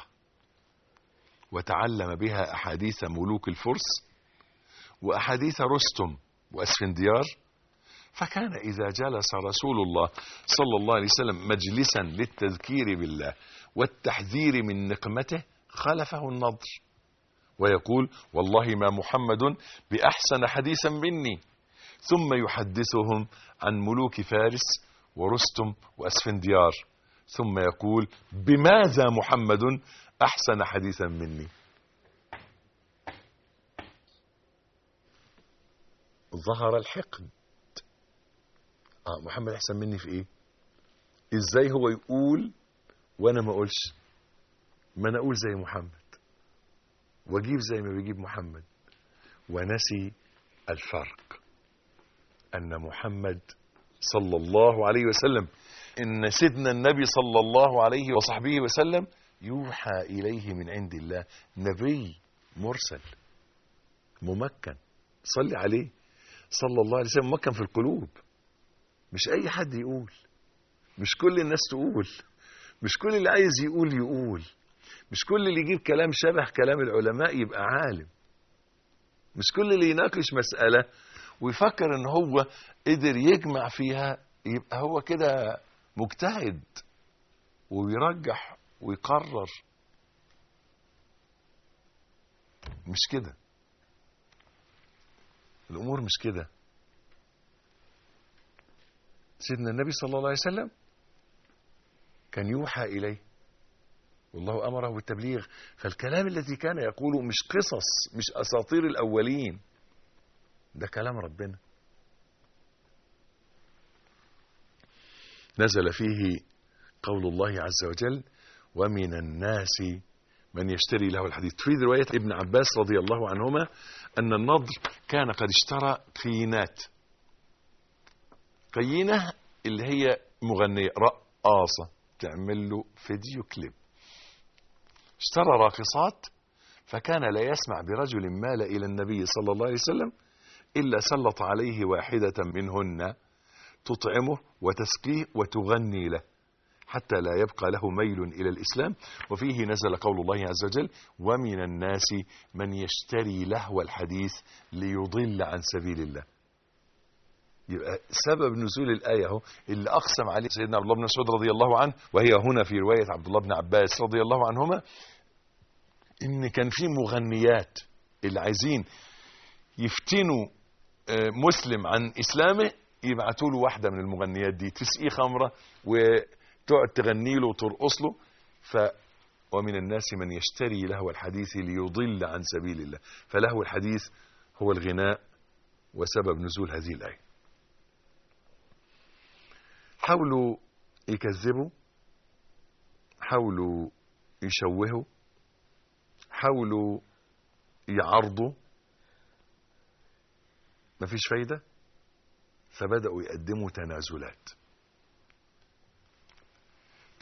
وتعلم بها احاديث ملوك الفرس واحاديث رستم واسفنديار فكان إذا جلس رسول الله صلى الله عليه وسلم مجلسا للتذكير بالله والتحذير من نقمته خلفه النضر ويقول والله ما محمد بأحسن حديثا مني ثم يحدثهم عن ملوك فارس ورستم وأسفنديار ثم يقول بماذا محمد أحسن حديثا مني ظهر الحقد اه محمد احسن مني في ايه ازاي هو يقول وانا ما اقولش ما انا اقول زي محمد واجيب زي ما بيجيب محمد ونسي الفرق ان محمد صلى الله عليه وسلم ان سيدنا النبي صلى الله عليه وصحبه وسلم يوحى اليه من عند الله نبي مرسل ممكن صلي عليه صلى الله عليه وسلم ممكن في القلوب مش اي حد يقول مش كل الناس تقول مش كل اللي عايز يقول يقول مش كل اللي يجيب كلام شبه كلام العلماء يبقى عالم مش كل اللي يناقش مسألة ويفكر ان هو قدر يجمع فيها يبقى هو كده مجتهد ويرجح ويقرر مش كده الامور مش كده سيدنا النبي صلى الله عليه وسلم كان يوحى إليه والله أمره بالتبليغ فالكلام الذي كان يقوله مش قصص مش أساطير الأولين ده كلام ربنا نزل فيه قول الله عز وجل ومن الناس من يشتري له الحديث في رواية ابن عباس رضي الله عنهما أن النضر كان قد اشترى قينات قينة اللي هي مغنية رقاصة تعمل له فيديو كليب اشترى راقصات فكان لا يسمع برجل مال إلى النبي صلى الله عليه وسلم إلا سلط عليه واحدة منهن تطعمه وتسقيه وتغني له حتى لا يبقى له ميل إلى الإسلام وفيه نزل قول الله عز وجل ومن الناس من يشتري لهو الحديث ليضل عن سبيل الله يبقى سبب نزول الآية اهو اللي أقسم عليه سيدنا عبد الله بن مسعود رضي الله عنه وهي هنا في رواية عبد الله بن عباس رضي الله عنهما إن كان في مغنيات اللي عايزين يفتنوا آه، مسلم عن إسلامه يبعتوا له واحدة من المغنيات دي تسقيه خمرة وتقعد تغني له وترقص له ف ومن الناس من يشتري لهو الحديث ليضل عن سبيل الله فلهو الحديث هو الغناء وسبب نزول هذه الآية حاولوا يكذبوا حاولوا يشوهوا حاولوا يعرضوا مفيش فايدة فبدأوا يقدموا تنازلات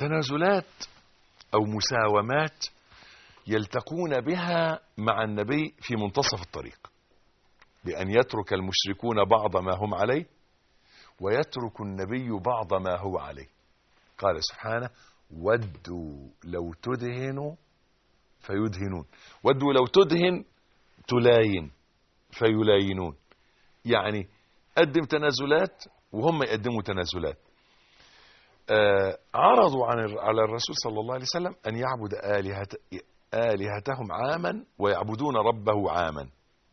تنازلات أو مساومات يلتقون بها مع النبي في منتصف الطريق بأن يترك المشركون بعض ما هم عليه ويترك النبي بعض ما هو عليه قال سبحانه ودوا لو تدهنوا فيدهنون ودوا لو تدهن تلاين فيلاينون يعني قدم تنازلات وهم يقدموا تنازلات آه عرضوا عن على الرسول صلى الله عليه وسلم أن يعبد آلهة آلهتهم عاما ويعبدون ربه عاما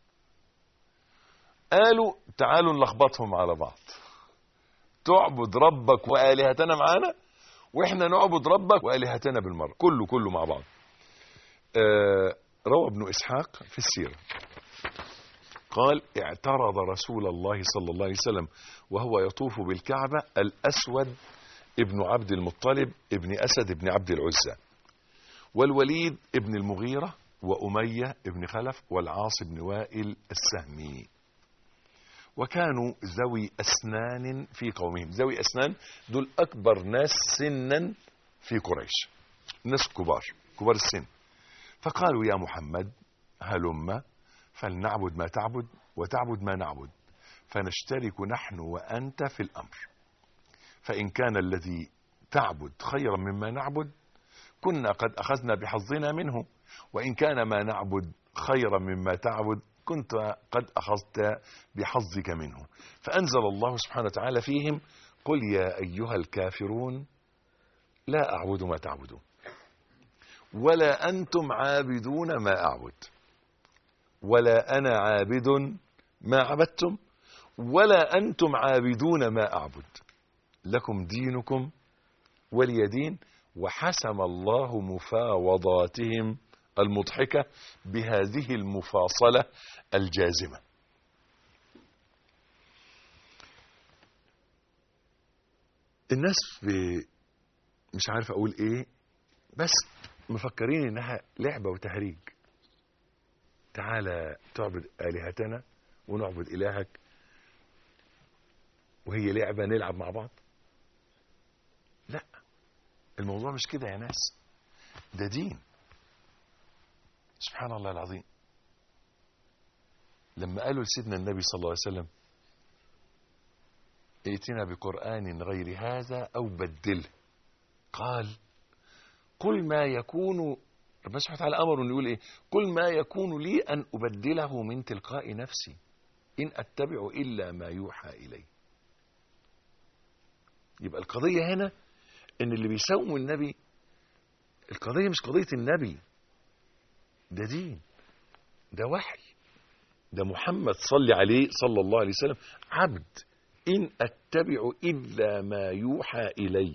قالوا تعالوا نلخبطهم على بعض تعبد ربك وآلهتنا معانا واحنا نعبد ربك وآلهتنا بالمرة كله كله مع بعض آه روى ابن إسحاق في السيرة قال اعترض رسول الله صلى الله عليه وسلم وهو يطوف بالكعبة الأسود ابن عبد المطلب ابن أسد ابن عبد العزى والوليد ابن المغيرة وأمية ابن خلف والعاص بن وائل السهمي وكانوا ذوي أسنان في قومهم ذوي أسنان دول أكبر ناس سنا في قريش ناس كبار كبار السن فقالوا يا محمد هلم فلنعبد ما تعبد وتعبد ما نعبد فنشترك نحن وأنت في الأمر فإن كان الذي تعبد خيرا مما نعبد كنا قد أخذنا بحظنا منه وإن كان ما نعبد خيرا مما تعبد كنت قد أخذت بحظك منه فأنزل الله سبحانه وتعالى فيهم قل يا أيها الكافرون لا أعبد ما تعبدون ولا أنتم عابدون ما أعبد ولا أنا عابد ما عبدتم ولا أنتم عابدون ما أعبد لكم دينكم ولي دين وحسم الله مفاوضاتهم المضحكة بهذه المفاصلة الجازمة الناس في مش عارف أقول إيه بس مفكرين إنها لعبة وتهريج تعالى تعبد آلهتنا ونعبد إلهك وهي لعبة نلعب مع بعض لا الموضوع مش كده يا ناس ده دين سبحان الله العظيم لما قالوا لسيدنا النبي صلى الله عليه وسلم ائتنا بقرآن غير هذا أو بدله قال قل ما يكون ربنا سبحانه وتعالى أمر أن يقول إيه قل ما يكون لي أن أبدله من تلقاء نفسي إن أتبع إلا ما يوحى إلي يبقى القضية هنا إن اللي بيساوموا النبي القضية مش قضية النبي ده دين ده وحي ده محمد صلى عليه صلى الله عليه وسلم عبد إن أتبع إلا ما يوحى إلي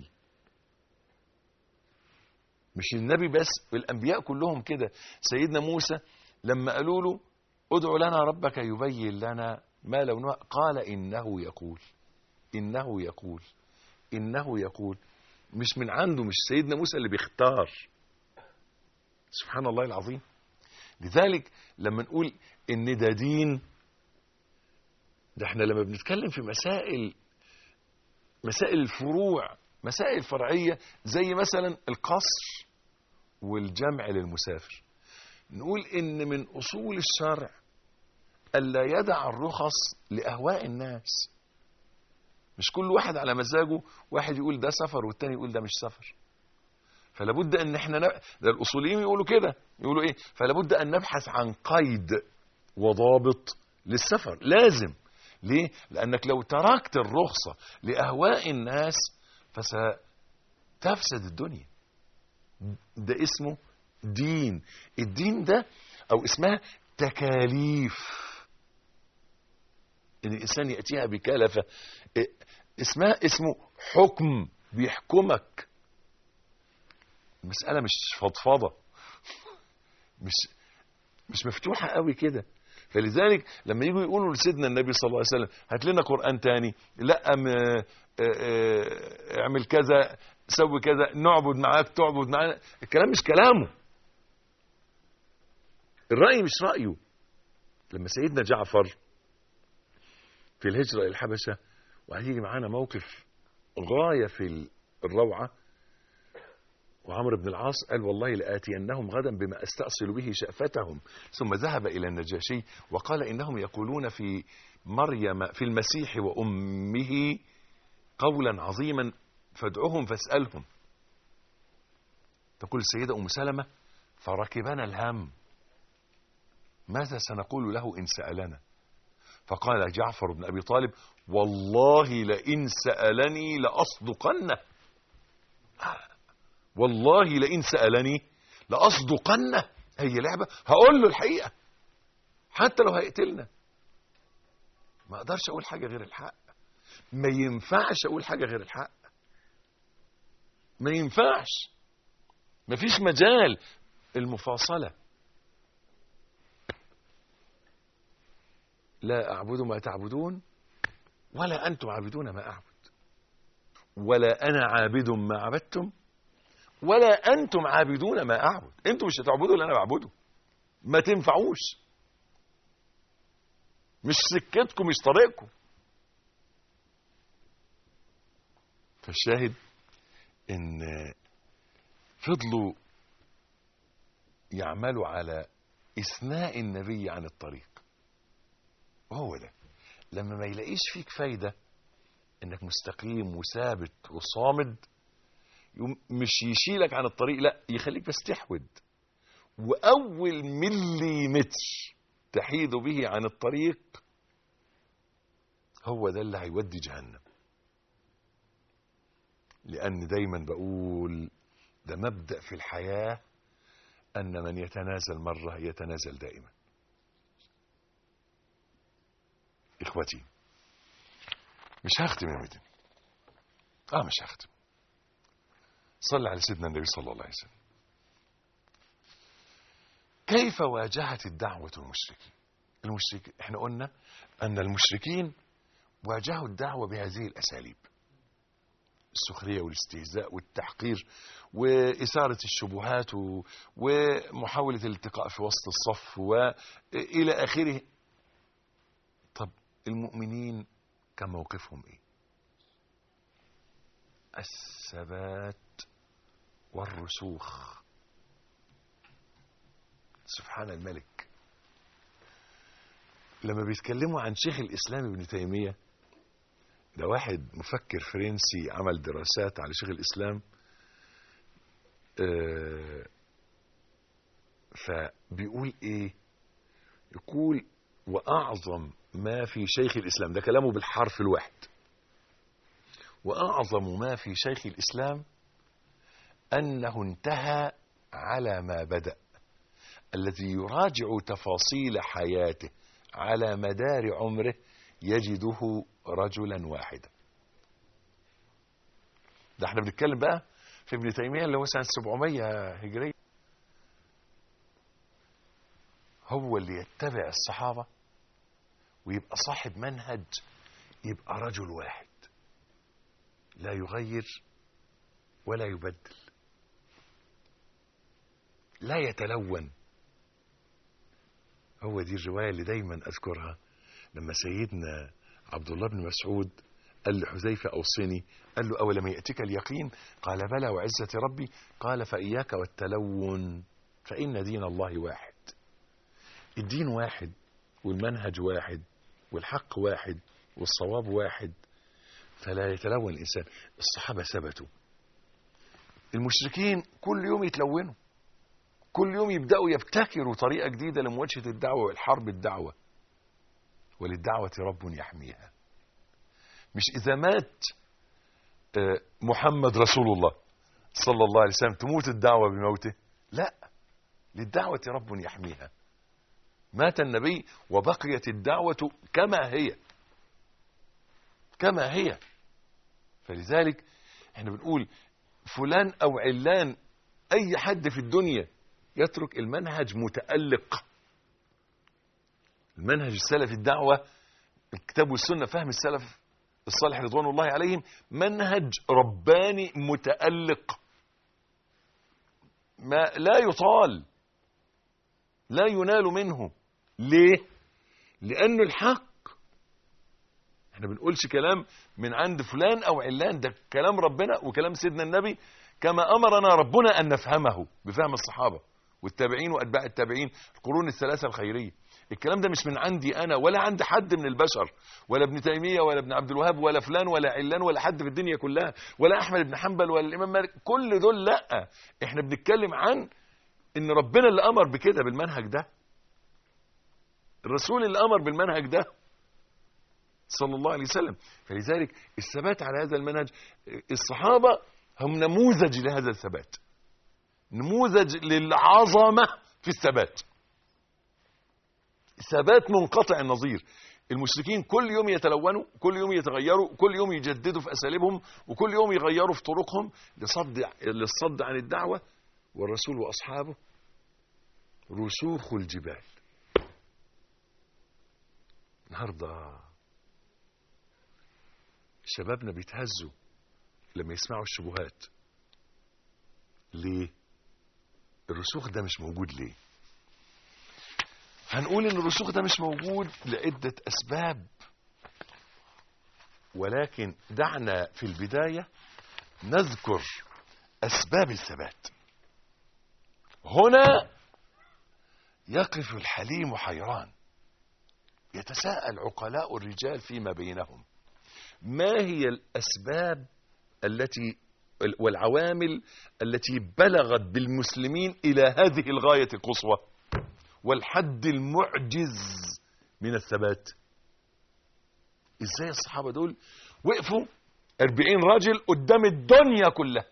مش النبي بس الأنبياء كلهم كده سيدنا موسى لما قالوا له ادع لنا ربك يبين لنا ما لونها قال إنه يقول إنه يقول إنه يقول مش من عنده مش سيدنا موسى اللي بيختار سبحان الله العظيم لذلك لما نقول ان ده دين ده احنا لما بنتكلم في مسائل مسائل الفروع مسائل فرعية زي مثلا القصر والجمع للمسافر نقول ان من اصول الشرع الا يدع الرخص لاهواء الناس مش كل واحد على مزاجه واحد يقول ده سفر والتاني يقول ده مش سفر فلا بد ان احنا نب... ده الاصوليين يقولوا كده يقولوا ايه فلا بد ان نبحث عن قيد وضابط للسفر لازم ليه لانك لو تركت الرخصه لاهواء الناس فستفسد الدنيا ده اسمه دين الدين ده او اسمها تكاليف ان الانسان ياتيها بكلفه اسمها اسمه حكم بيحكمك المسألة مش فضفضة مش مش مفتوحة قوي كده فلذلك لما يجوا يقولوا لسيدنا النبي صلى الله عليه وسلم هات لنا قرآن تاني لا ام اعمل كذا سوي كذا نعبد معاك تعبد معانا الكلام مش كلامه الرأي مش رأيه لما سيدنا جعفر في الهجرة إلى الحبشة وهيجي معانا موقف غاية في الروعة وعمرو بن العاص قال والله لآتينهم غدا بما أستأصل به شأفتهم ثم ذهب إلى النجاشي وقال إنهم يقولون في مريم في المسيح وأمه قولا عظيما فادعهم فاسألهم تقول السيدة أم سلمة فركبنا الهم ماذا سنقول له إن سألنا فقال جعفر بن أبي طالب والله لئن سألني لأصدقنه والله لئن سألني لأصدقنه هي لعبة هقول له الحقيقة حتى لو هيقتلنا ما اقدرش اقول حاجة غير الحق ما ينفعش اقول حاجة غير الحق ما ينفعش ما فيش مجال المفاصلة لا أعبد ما تعبدون ولا أنتم عابدون ما أعبد ولا أنا عابد ما عبدتم ولا أنتم عابدون ما أعبد أنتم مش هتعبدوا اللي أنا بعبده ما تنفعوش مش سكتكم مش طريقكم فالشاهد ان فضلوا يعملوا على اثناء النبي عن الطريق وهو ده لما ما يلاقيش فيك فايدة انك مستقيم وثابت وصامد يقوم مش يشيلك عن الطريق لا يخليك بس تحود واول مليمتر تحيد به عن الطريق هو ده اللي هيودي جهنم لأن دايما بقول ده مبدأ في الحياة أن من يتنازل مرة يتنازل دائما إخوتي مش هختم يا مدن آه مش هختم صلى على سيدنا النبي صلى الله عليه وسلم كيف واجهت الدعوة المشركين المشركين احنا قلنا أن المشركين واجهوا الدعوة بهذه الأساليب السخرية والاستهزاء والتحقير وإثارة الشبهات و... ومحاولة الالتقاء في وسط الصف وإلى آخره طب المؤمنين كان موقفهم إيه الثبات والرسوخ سبحان الملك لما بيتكلموا عن شيخ الإسلام ابن تيمية ده واحد مفكر فرنسي عمل دراسات على شيخ الإسلام آه فبيقول إيه يقول وأعظم ما في شيخ الإسلام ده كلامه بالحرف الواحد وأعظم ما في شيخ الإسلام أنه انتهى على ما بدأ الذي يراجع تفاصيل حياته على مدار عمره يجده رجلا واحدا ده احنا بنتكلم بقى في ابن تيمية اللي هو سنة 700 هجرية هو اللي يتبع الصحابة ويبقى صاحب منهج يبقى رجل واحد لا يغير ولا يبدل لا يتلون هو دي الرواية اللي دايما أذكرها لما سيدنا عبد الله بن مسعود قال لحذيفة أوصني قال له أولم يأتك اليقين قال بلى وعزة ربي قال فإياك والتلون فإن دين الله واحد الدين واحد والمنهج واحد والحق واحد والصواب واحد فلا يتلون الإنسان الصحابة ثبتوا المشركين كل يوم يتلونوا كل يوم يبدأوا يبتكروا طريقة جديدة لمواجهة الدعوة والحرب الدعوة وللدعوة رب يحميها مش إذا مات محمد رسول الله صلى الله عليه وسلم تموت الدعوة بموته لا للدعوة رب يحميها مات النبي وبقيت الدعوة كما هي كما هي فلذلك احنا بنقول فلان او علان اي حد في الدنيا يترك المنهج متألق المنهج السلفي الدعوة الكتاب والسنة فهم السلف الصالح رضوان الله عليهم منهج رباني متألق ما لا يطال لا ينال منه ليه لأنه الحق احنا بنقولش كلام من عند فلان او علان ده كلام ربنا وكلام سيدنا النبي كما أمرنا ربنا أن نفهمه بفهم الصحابة والتابعين وأتباع التابعين القرون الثلاثة الخيرية الكلام ده مش من عندي أنا ولا عند حد من البشر ولا ابن تيمية ولا ابن عبد الوهاب ولا فلان ولا علان ولا حد في الدنيا كلها ولا أحمد بن حنبل ولا الإمام مالك كل دول لا احنا بنتكلم عن ان ربنا اللي امر بكده بالمنهج ده الرسول اللي امر بالمنهج ده صلى الله عليه وسلم فلذلك الثبات على هذا المنهج الصحابة هم نموذج لهذا الثبات نموذج للعظمة في الثبات ثبات منقطع النظير المشركين كل يوم يتلونوا كل يوم يتغيروا كل يوم يجددوا في أساليبهم وكل يوم يغيروا في طرقهم لصد للصد عن الدعوة والرسول وأصحابه رسوخ الجبال النهارده شبابنا بيتهزوا لما يسمعوا الشبهات ليه الرسوخ ده مش موجود ليه هنقول ان الرسوخ ده مش موجود لعدة اسباب ولكن دعنا في البداية نذكر اسباب الثبات هنا يقف الحليم حيران يتساءل عقلاء الرجال فيما بينهم ما هي الأسباب التي والعوامل التي بلغت بالمسلمين إلى هذه الغاية القصوى والحد المعجز من الثبات ازاي الصحابة دول وقفوا أربعين راجل قدام الدنيا كلها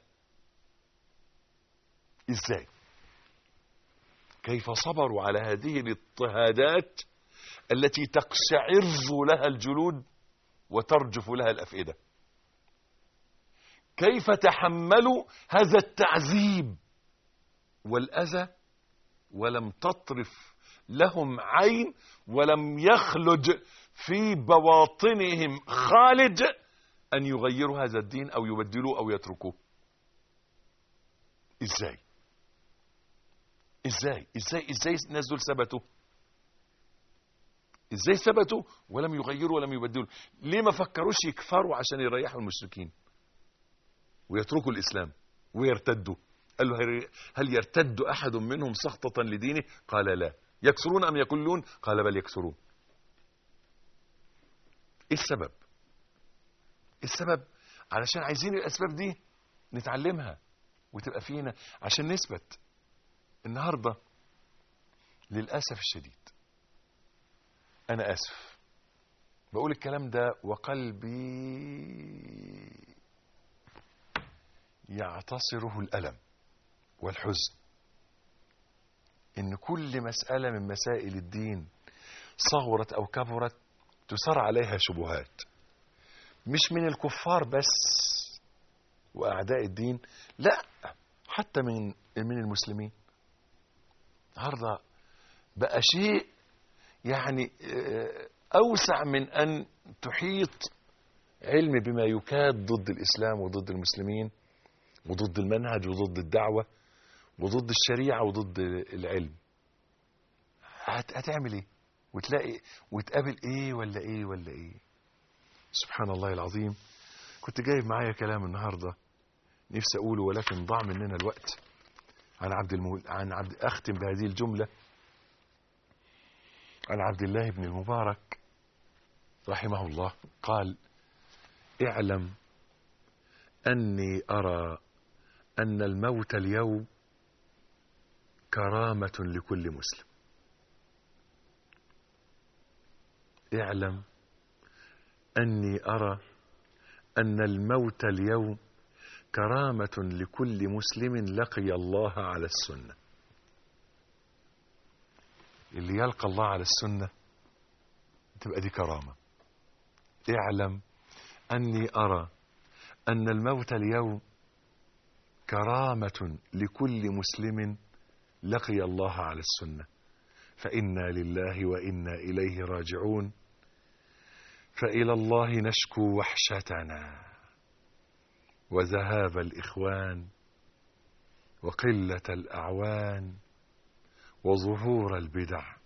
ازاي كيف صبروا على هذه الاضطهادات التي تقشعر لها الجلود وترجف لها الأفئدة كيف تحملوا هذا التعذيب والأذى ولم تطرف لهم عين ولم يخلج في بواطنهم خالج أن يغيروا هذا الدين أو يبدلوه أو يتركوه إزاي إزاي إزاي إزاي الناس دول ثبتوا ازاي ثبتوا ولم يغيروا ولم يبدلوا ليه ما فكروش يكفروا عشان يريحوا المشركين ويتركوا الاسلام ويرتدوا قال له هل يرتد احد منهم سخطة لدينه قال لا يكسرون ام يقولون قال بل يكسرون ايه السبب السبب علشان عايزين الاسباب دي نتعلمها وتبقى فينا عشان نثبت النهارده للاسف الشديد أنا آسف بقول الكلام ده وقلبي يعتصره الألم والحزن إن كل مسألة من مسائل الدين صغرت أو كبرت تسار عليها شبهات مش من الكفار بس وأعداء الدين لا حتى من من المسلمين النهارده بقى شيء يعني أوسع من أن تحيط علم بما يكاد ضد الإسلام وضد المسلمين وضد المنهج وضد الدعوة وضد الشريعة وضد العلم هتعمل ايه وتلاقي وتقابل ايه ولا ايه ولا ايه سبحان الله العظيم كنت جايب معايا كلام النهارده نفسي اقوله ولكن ضاع مننا الوقت عن عبد المول... عن عبد اختم بهذه الجمله عن عبد الله بن المبارك رحمه الله قال اعلم أني أرى أن الموت اليوم كرامة لكل مسلم اعلم أني أرى أن الموت اليوم كرامة لكل مسلم لقي الله على السنة اللي يلقى الله على السنة تبقى دي كرامة اعلم أني أرى أن الموت اليوم كرامة لكل مسلم لقي الله على السنة فإنا لله وإنا إليه راجعون فإلى الله نشكو وحشتنا وذهاب الإخوان وقلة الأعوان وظهور البدع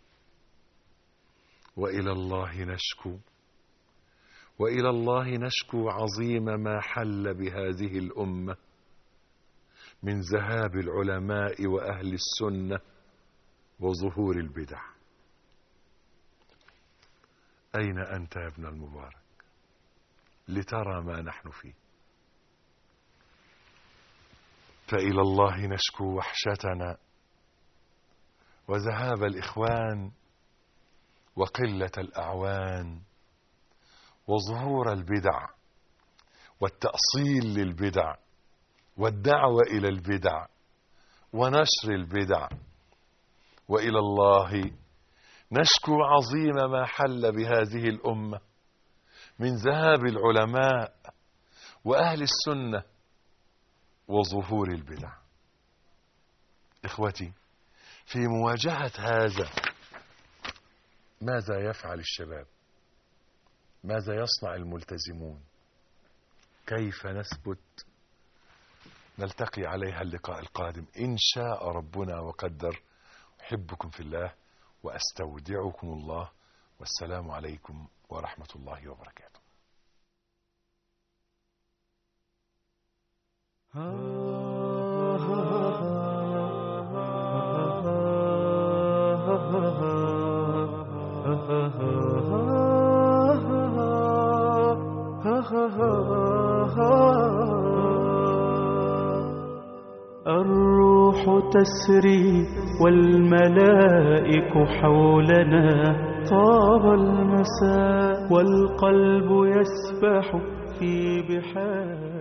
وإلى الله نشكو وإلى الله نشكو عظيم ما حل بهذه الأمة من ذهاب العلماء وأهل السنة وظهور البدع أين أنت يا ابن المبارك لترى ما نحن فيه فإلى الله نشكو وحشتنا وذهاب الإخوان وقلة الأعوان وظهور البدع والتأصيل للبدع والدعوة إلى البدع ونشر البدع وإلى الله نشكو عظيم ما حل بهذه الأمة من ذهاب العلماء وأهل السنة وظهور البدع إخوتي في مواجهة هذا ماذا يفعل الشباب ماذا يصنع الملتزمون كيف نثبت نلتقي عليها اللقاء القادم إن شاء ربنا وقدر أحبكم في الله وأستودعكم الله والسلام عليكم ورحمة الله وبركاته الروح تسري والملائك حولنا طاب المساء والقلب يسبح في بحار